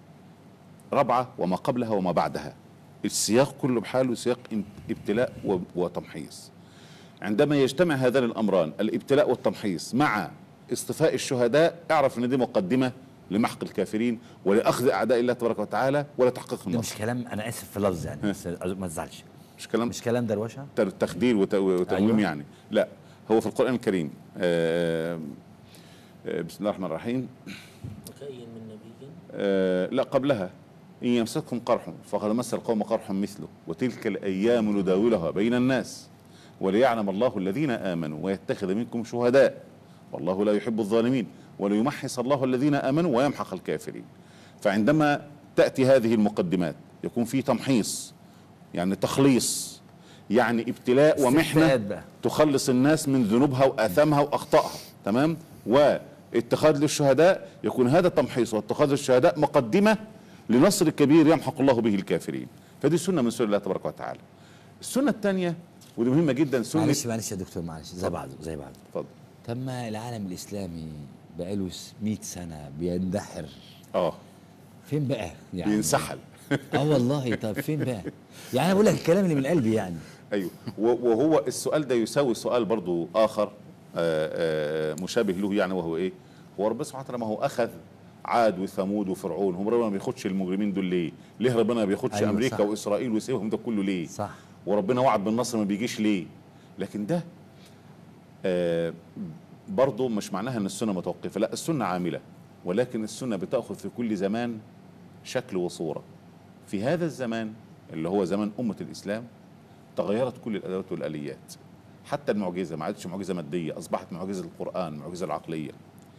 رابعة وما قبلها وما بعدها السياق كله بحاله سياق ام- ابتلاء و- وتمحيص عندما يجتمع هذان الأمران الابتلاء والتمحيص مع اصطفاء الشهداء اعرف ان دي مقدمة لمحق الكافرين ولأخذ أعداء الله تبارك وتعالى ولتحقيق ده مش النصر كلام انا اسف في اللفظ يعني بس ما تزعلش مش كلام مش كلام دروشه تخدير وت- وتأويم أيوة. يعني لا هو في القرآن الكريم آه، آه، بسم الله الرحمن الرحيم وكأي من نبي آه، لا قبلها إن يمسككم قرح فقد مس القوم قرح مثله وتلك الأيام نداولها بين الناس وليعلم الله الذين آمنوا ويتخذ منكم شهداء والله لا يحب الظالمين وليمحص الله الذين آمنوا ويمحق الكافرين فعندما تأتي هذه المقدمات يكون في تمحيص يعني تخليص يعني ابتلاء ومحنة استفاد بقى. تخلص الناس من ذنوبها وآثامها وأخطائها تمام واتخاذ للشهداء يكون هذا التمحيص واتخاذ الشهداء مقدمة لنصر كبير يمحق الله به الكافرين فدي سنة من سنن الله تبارك وتعالى السنة الثانية ودي مهمة جدا سنة معلش معلش يا دكتور معلش زي بعضه زي بعضه اتفضل طب ما العالم الاسلامي بقاله 100 سنه بيندحر اه فين بقى يعني بينسحل اه والله طب فين بقى يعني انا بقول لك الكلام اللي من قلبي يعني ايوه و- وهو السؤال ده يساوي سؤال برضو اخر آه، آه، مشابه له يعني وهو ايه هو ربنا سبحانه وتعالى ما هو اخذ عاد وثمود وفرعون هم ربنا ما بياخدش المجرمين دول ليه ليه ربنا ما بياخدش أيوة، امريكا صح. واسرائيل ويسيبهم ده كله ليه صح وربنا وعد بالنصر ما بيجيش ليه لكن ده آه برضه مش معناها ان السنه متوقفه لا السنه عامله ولكن السنة بتأخذ في كل زمان شكل وصورة في هذا الزمان اللي هو زمان أمة الإسلام تغيرت كل الأدوات والآليات حتى المعجزة ما عادتش معجزة مادية أصبحت معجزة القرآن معجزة العقلية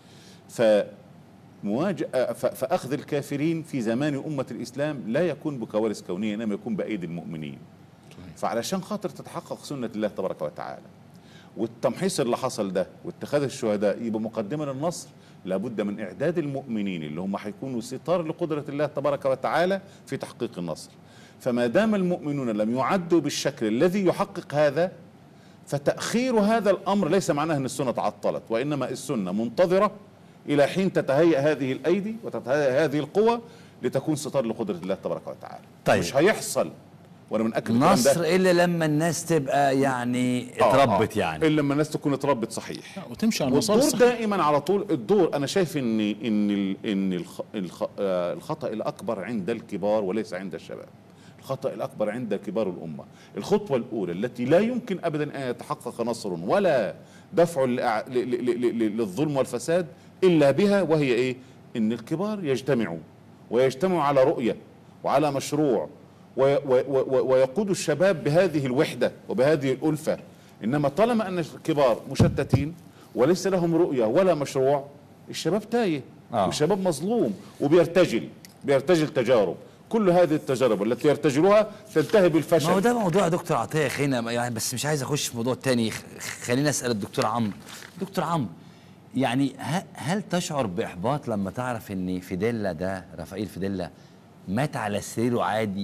فمواجهة ف- فأخذ الكافرين في زمان أمة الإسلام لا يكون بكوارث كونية إنما يكون بأيدي المؤمنين فعلشان خاطر تتحقق سنة الله تبارك وتعالى والتمحيص اللي حصل ده واتخاذ الشهداء يبقى مقدمة للنصر لابد من إعداد المؤمنين اللي هم هيكونوا ستار لقدرة الله تبارك وتعالى في تحقيق النصر فما دام المؤمنون لم يعدوا بالشكل الذي يحقق هذا فتأخير هذا الأمر ليس معناه أن السنة تعطلت وإنما السنة منتظرة إلى حين تتهيأ هذه الأيدي وتتهيأ هذه القوى لتكون ستار لقدرة الله تبارك وتعالى طيب. مش هيحصل وأنا من أكد الكلام نصر ده الا لما الناس تبقى يعني آه، اتربت آه. يعني إلا لما الناس تكون اتربت صحيح لا، وتمشي على المسار والدور الصح دائما على طول الدور انا شايف ان ان ال- ان الخ- الخ- آه، الخطا الاكبر عند الكبار وليس عند الشباب الخطا الاكبر عند كبار الامه الخطوه الاولى التي لا يمكن ابدا ان يتحقق نصر ولا دفع لأع- ل- ل- ل- ل- للظلم والفساد الا بها وهي ايه ان الكبار يجتمعوا ويجتمعوا على رؤيه وعلى مشروع وي- وي- وي- ويقود الشباب بهذه الوحده وبهذه الالفه انما طالما ان الكبار مشتتين وليس لهم رؤيه ولا مشروع الشباب تايه آه. والشباب مظلوم وبيرتجل بيرتجل تجارب كل هذه التجارب التي يرتجلها تنتهي ما هو بالفشل ده موضوع يا دكتور عطيه خلينا يعني بس مش عايز اخش في موضوع تاني خ- خلينا اسال الدكتور عمرو دكتور عمرو يعني ه- هل تشعر باحباط لما تعرف ان فيديلا ده رافائيل فيديلا مات على سريره عادي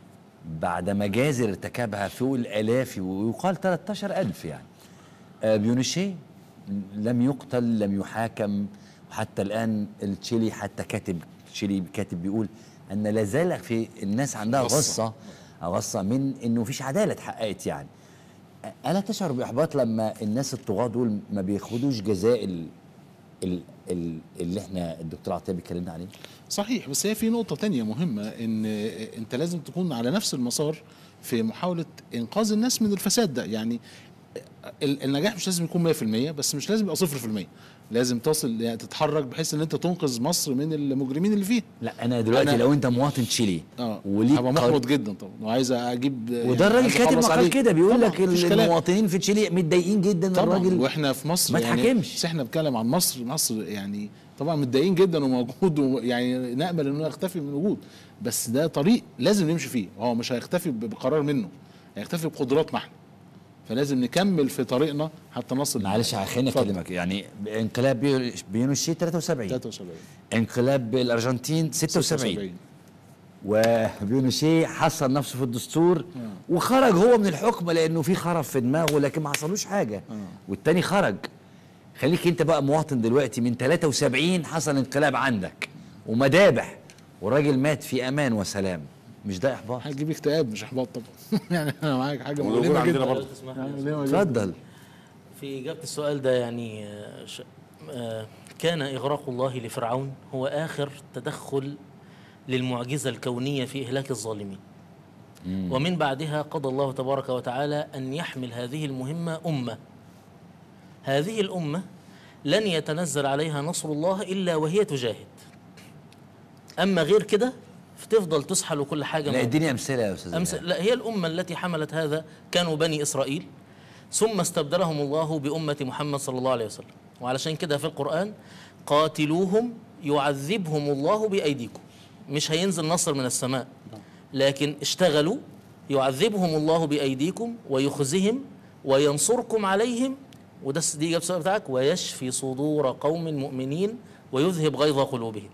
بعد مجازر ارتكبها فوق الالاف ويقال 13000 يعني آه، بيونيشيه لم يقتل لم يحاكم وحتى الان التشيلي حتى كاتب تشيلي كاتب بيقول ان لا زال في الناس عندها غصة. غصه غصه من انه مفيش عداله اتحققت يعني الا تشعر باحباط لما الناس الطغاة دول ما بياخدوش جزاء ال ال ال اللي احنا الدكتور عطيه بيتكلمنا عليه صحيح بس هي في نقطة تانية مهمة ان انت لازم تكون على نفس المسار في محاولة انقاذ الناس من الفساد ده يعني ال- النجاح مش لازم يكون 100% بس مش لازم يبقى 0% لازم تصل يعني تتحرك بحيث ان انت تنقذ مصر من المجرمين اللي فيها لا انا دلوقتي أنا- لو انت مواطن تشيلي اه وليك هبقى قر- محبط جدا طبعا وعايز اجيب وده الراجل عايز كاتب أخلص مقال عليه. كده بيقول طبعاً، لك مفيش كلام. المواطنين في تشيلي متضايقين جدا طبعا الراجل واحنا في مصر ما يعني اتحاكمش. بس احنا بنتكلم عن مصر مصر يعني طبعا متضايقين جدا وموجود ويعني نامل انه يختفي من الوجود بس ده طريق لازم نمشي فيه هو مش هيختفي ب- بقرار منه هيختفي بقدراتنا احنا فلازم نكمل في طريقنا حتى نصل معلش خليني اتفضل. اكلمك يعني انقلاب بيو- بينوشي 73 73 انقلاب الارجنتين 76 وبيونوشي حصل نفسه في الدستور وخرج هو من الحكم لانه في خرف في دماغه لكن ما حصلوش حاجه والتاني خرج خليك انت بقى مواطن دلوقتي من 73 حصل انقلاب عندك ومذابح والراجل مات في امان وسلام مش ده احباط هتجيب اكتئاب مش احباط طبعا يعني انا معاك حاجه والوجود مؤلمه عندنا جدا برضه. تسمح لي. مؤلمة جداً. اتفضل في إجابة السؤال ده يعني آه، ش- آه، كان إغراق الله لفرعون هو آخر تدخل للمعجزة الكونية في إهلاك الظالمين ومن بعدها قضى الله تبارك وتعالى أن يحمل هذه المهمة أمة هذه الأمة لن يتنزل عليها نصر الله إلا وهي تجاهد أما غير كده فتفضل تسحل كل حاجة لا موجودة. اديني امثله يا استاذ أمس إيهاب. لا هي الأمة التي حملت هذا كانوا بني إسرائيل ثم استبدلهم الله بأمة محمد صلى الله عليه وسلم وعلشان كده في القرآن قاتلوهم يعذبهم الله بأيديكم مش هينزل نصر من السماء لكن اشتغلوا يعذبهم الله بأيديكم ويخزهم وينصركم عليهم وده الس- دي إجابة السؤال بتاعك ويشفي صدور قوم مؤمنين ويذهب غيظ قلوبهم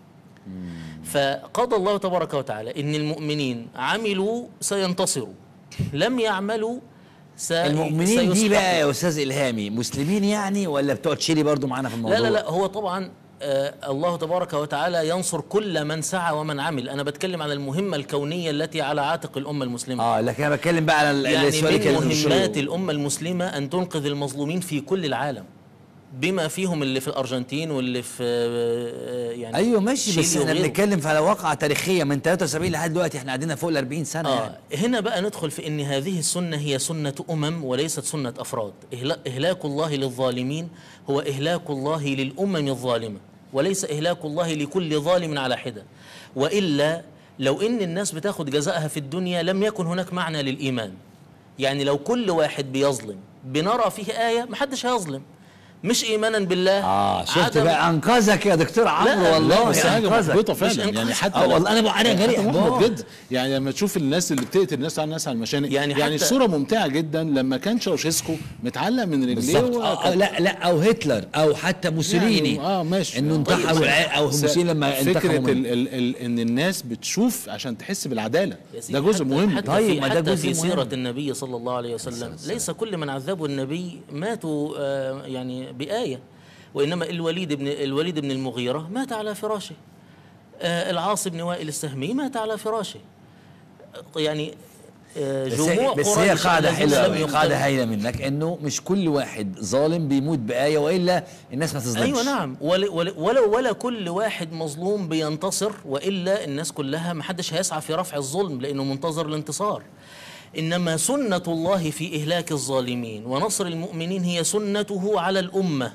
فقضى الله تبارك وتعالى ان المؤمنين عملوا سينتصروا لم يعملوا سي... المؤمنين دي سيسحقوا. بقى يا استاذ الهامي مسلمين يعني ولا بتوع تشيلي برضو معانا في الموضوع لا لا لا هو طبعا آه الله تبارك وتعالى ينصر كل من سعى ومن عمل انا بتكلم عن المهمه الكونيه التي على عاتق الامه المسلمه اه لكن انا بتكلم بقى على ال- يعني السؤال اللي من كان مهمات الامه المسلمه ان تنقذ المظلومين في كل العالم بما فيهم اللي في الارجنتين واللي في آه، يعني ايوه ماشي بس تشيلي احنا وغيره. بنتكلم في على واقعه تاريخيه من 73 لحد دلوقتي احنا قاعدين فوق ال 40 سنه آه يعني. هنا بقى ندخل في ان هذه السنه هي سنه امم وليست سنه افراد إهلا- اهلاك الله للظالمين هو اهلاك الله للامم الظالمه وليس إهلاك الله لكل ظالم على حدة وإلا لو إن الناس بتاخد جزاءها في الدنيا لم يكن هناك معنى للإيمان يعني لو كل واحد بيظلم بنرى فيه آية محدش هيظلم مش إيمانا بالله اه شفت عدم- بقى انقذك يا دكتور عمرو لا، والله بس حاجه انقذك محبطه مش فعلا إنقاذ. يعني حتى اه لو- والله انا انا جريء حتى محبط احباط جدا يعني لما تشوف الناس اللي بتقتل الناس على الناس على المشانق يعني يعني, يعني حتى- الصوره ممتعه جدا لما كان شاوشيسكو متعلق من رجليه بالظبط و- آه آه، لا لا او هتلر او حتى موسوليني يعني اه ماشي انه آه. انتحر والع- او بس موسوليني لما فكره انتخبوا ال منه. ال ال ان الناس بتشوف عشان تحس بالعداله يا سيدي ده جزء حتى- مهم حتى طيب، في ما ده حتى جزء في مهم. سيرة النبي صلى الله عليه وسلم ليس كل من عذبه النبي ماتوا آه، يعني بآية وإنما الوليد بن الوليد بن المغيرة مات على فراشه آه، العاص بن وائل السهمي مات على فراشه آه، يعني آه، بس جموع هي, بس هي قريش قاعده الذين حلوه لم أوي، يقتلوا. قاعده هايله منك انه مش كل واحد ظالم بيموت بايه والا الناس ما تظلمش ايوه نعم ولا ولا ولا, ولا كل واحد مظلوم بينتصر والا الناس كلها ما حدش هيسعى في رفع الظلم لانه منتظر الانتصار انما سنه الله في اهلاك الظالمين ونصر المؤمنين هي سنته على الامه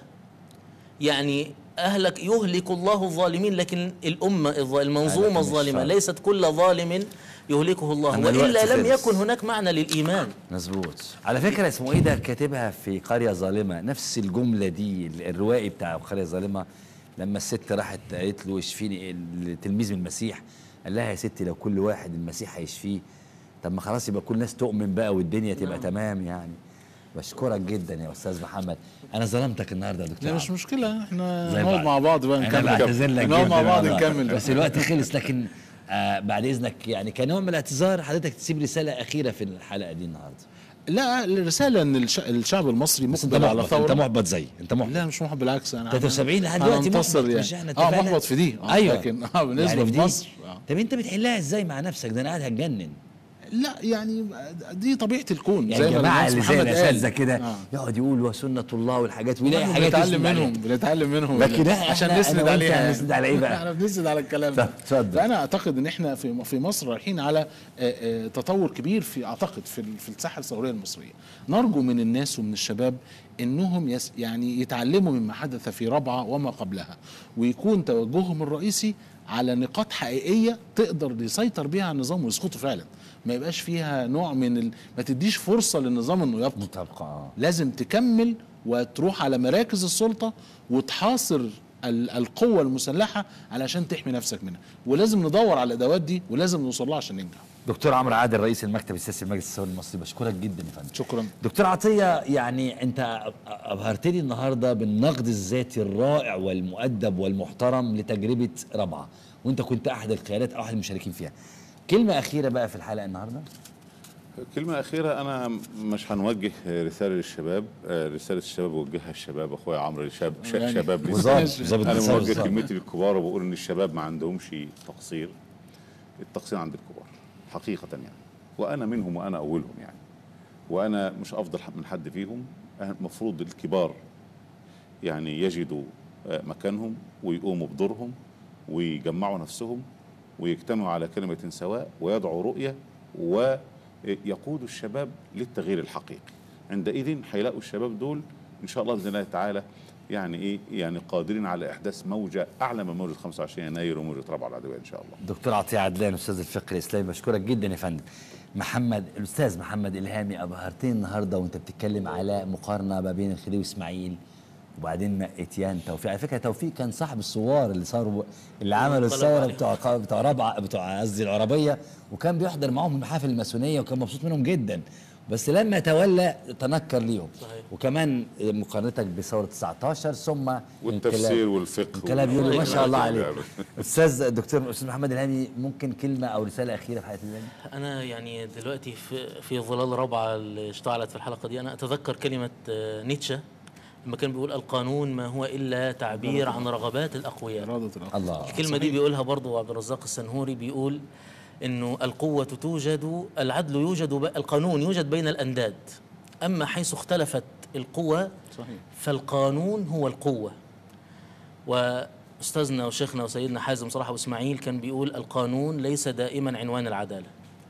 يعني اهلك يهلك الله الظالمين لكن الامه الظ- المنظومه لكن الظالمه الشر. ليست كل ظالم يهلكه الله أنا الوقت والا لم خلص. يكن هناك معنى للايمان مظبوط على فكره اسمه ايه ده كاتبها في قريه ظالمه نفس الجمله دي ال- الروائي بتاع قريه ظالمه لما الست راحت قالت له اشفيني التلميذ من المسيح قال لها يا ستي لو كل واحد المسيح هيشفيه طب ما خلاص يبقى كل الناس تؤمن بقى والدنيا تبقى تمام يعني بشكرك جدا يا استاذ محمد انا ظلمتك النهارده يا دكتور لا مش عمرو. مشكله احنا زي نقعد بعض. مع بعض بقى انا نكمل بعتذر لك نقعد جدا مع بعض والله. نكمل بقى. بس الوقت خلص لكن آه بعد اذنك يعني كنوع من الاعتذار حضرتك تسيب رساله اخيره في الحلقه دي النهارده لا الرساله ان الش- الشعب المصري بس انت مقبل على محبط انت ثوره محبط زي انت محبط لا مش محبط بالعكس انا 73 لحد أنا دلوقتي منتصر محبط يعني. مش احنا اه اتفقنا؟ محبط في دي آه ايوه لكن اه بالنسبه يعني في دي؟ لمصر آه. طب انت بتحلها ازاي مع نفسك ده انا قاعد هتجنن لا يعني دي طبيعه الكون يعني زي ما الجماعه الرئيس اللي زي محمد الاساتذه قال. كده آه. يقعد يقول وسنه الله والحاجات ويلاقي احنا حاجات بنتعلم يسند عليها. منهم بنتعلم منهم لكن إحنا- عشان إحنا- أنا نسند وأنت عليها يعني. هنسند على إيه بقى؟ احنا بنسند على الكلام طب، ده اتفضل. فانا اعتقد ان احنا في في مصر رايحين على آه، آه، تطور كبير في اعتقد في ال- في الساحه الثوريه المصريه نرجو من الناس ومن الشباب انهم يس يعني يتعلموا مما حدث في ربعه وما قبلها ويكون توجههم الرئيسي على نقاط حقيقيه تقدر يسيطر بيها على النظام ويسقطه فعلا ما يبقاش فيها نوع من ال... ما تديش فرصه للنظام انه يبقى تبقى آه. لازم تكمل وتروح على مراكز السلطة وتحاصر ال- القوة المسلحة علشان تحمي نفسك منها ولازم ندور على الأدوات دي ولازم نوصل لها عشان ننجح دكتور عمرو عادل رئيس المكتب السياسي لمجلس الثوري المصري بشكرك جدا يا فندم شكرا دكتور عطيه يعني انت ابهرتني النهارده بالنقد الذاتي الرائع والمؤدب والمحترم لتجربه رابعه وانت كنت احد القيادات او احد المشاركين فيها كلمه اخيره بقى في الحلقه النهارده كلمة أخيرة أنا مش هنوجه رسالة للشباب آه، رسالة الشباب وجهها الشباب أخويا عمرو شاب ش- يعني شباب لسه. وظابط ظابط أنا بالثورة موجه بالظبط. كلمتي للكبار وبقول إن الشباب ما عندهمش تقصير التقصير عند الكبار حقيقة يعني وأنا منهم وأنا أولهم يعني وأنا مش أفضل من حد فيهم المفروض الكبار يعني يجدوا آه، مكانهم ويقوموا بدورهم ويجمعوا نفسهم ويجتمعوا على كلمة سواء ويدعوا رؤية ويقودوا الشباب للتغيير الحقيقي عندئذ هيلاقوا الشباب دول إن شاء الله بإذن الله تعالى يعني إيه يعني قادرين على إحداث موجة أعلى من موجة 25 يناير وموجة ربع العدوية إن شاء الله دكتور عطيه عدلان استاذ الفقه الاسلامي بشكرك جدا يا فندم محمد الاستاذ محمد الهامي ابهرتني النهارده وانت بتتكلم على مقارنه ما بين الخديوي اسماعيل وبعدين اتيان توفيق على فكره توفيق كان صاحب الثوار اللي صاروا اللي عملوا انقلبوا الثوره عليهم. بتوع بتوع رابعه بتوع قصدي العربيه وكان بيحضر معاهم المحافل الماسونيه وكان مبسوط منهم جدا بس لما تولى تنكر ليهم صحيح. وكمان مقارنتك بثوره 19 ثم والتفسير انقلاب- والفقه انقلاب يوليو ما شاء الله عليك والكلام. استاذ الدكتور استاذ محمد الهامي ممكن كلمه او رساله اخيره في حياه الهامي أنا يعني دلوقتي في في ظلال رابعة اللي اشتعلت في الحلقة دي أنا أتذكر كلمة آه، نيتشه لما كان بيقول القانون ما هو إلا تعبير عن رغبات الأقوياء إرادة الأخ الله الكلمة دي بيقولها برضو عبد الرزاق السنهوري بيقول إنه القوة توجد العدل يوجد ب... القانون يوجد بين الأنداد أما حيث اختلفت القوى صحيح فالقانون هو القوة وأستاذنا وشيخنا وسيدنا حازم صلاح أبو إسماعيل كان بيقول القانون ليس دائما عنوان العدالة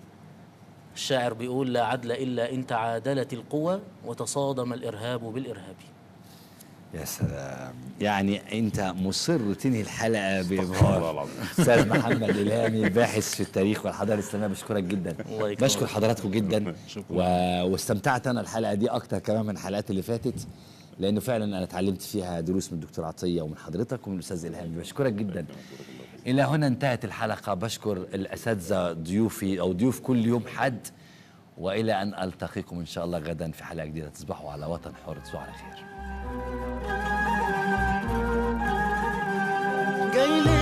الشاعر بيقول لا عدل إلا إن تعادلت القوى وتصادم الإرهاب بالإرهاب يا سلام يعني انت مصر تنهي الحلقه الله بابهار العظيم. استاذ محمد الهامي الباحث في التاريخ والحضاره الاسلاميه بشكرك جدا الله يكرمك. بشكر حضراتكم جدا شكراً. و... واستمتعت انا الحلقه دي اكتر كمان من الحلقات اللي فاتت لانه فعلا انا اتعلمت فيها دروس من الدكتور عطيه ومن حضرتك ومن الاستاذ الهامي بشكرك جدا الى هنا انتهت الحلقه بشكر الاساتذه ضيوفي او ضيوف كل يوم حد والى ان التقيكم ان شاء الله غدا في حلقه جديده تصبحوا على وطن حر تصبحوا على خير جاي لي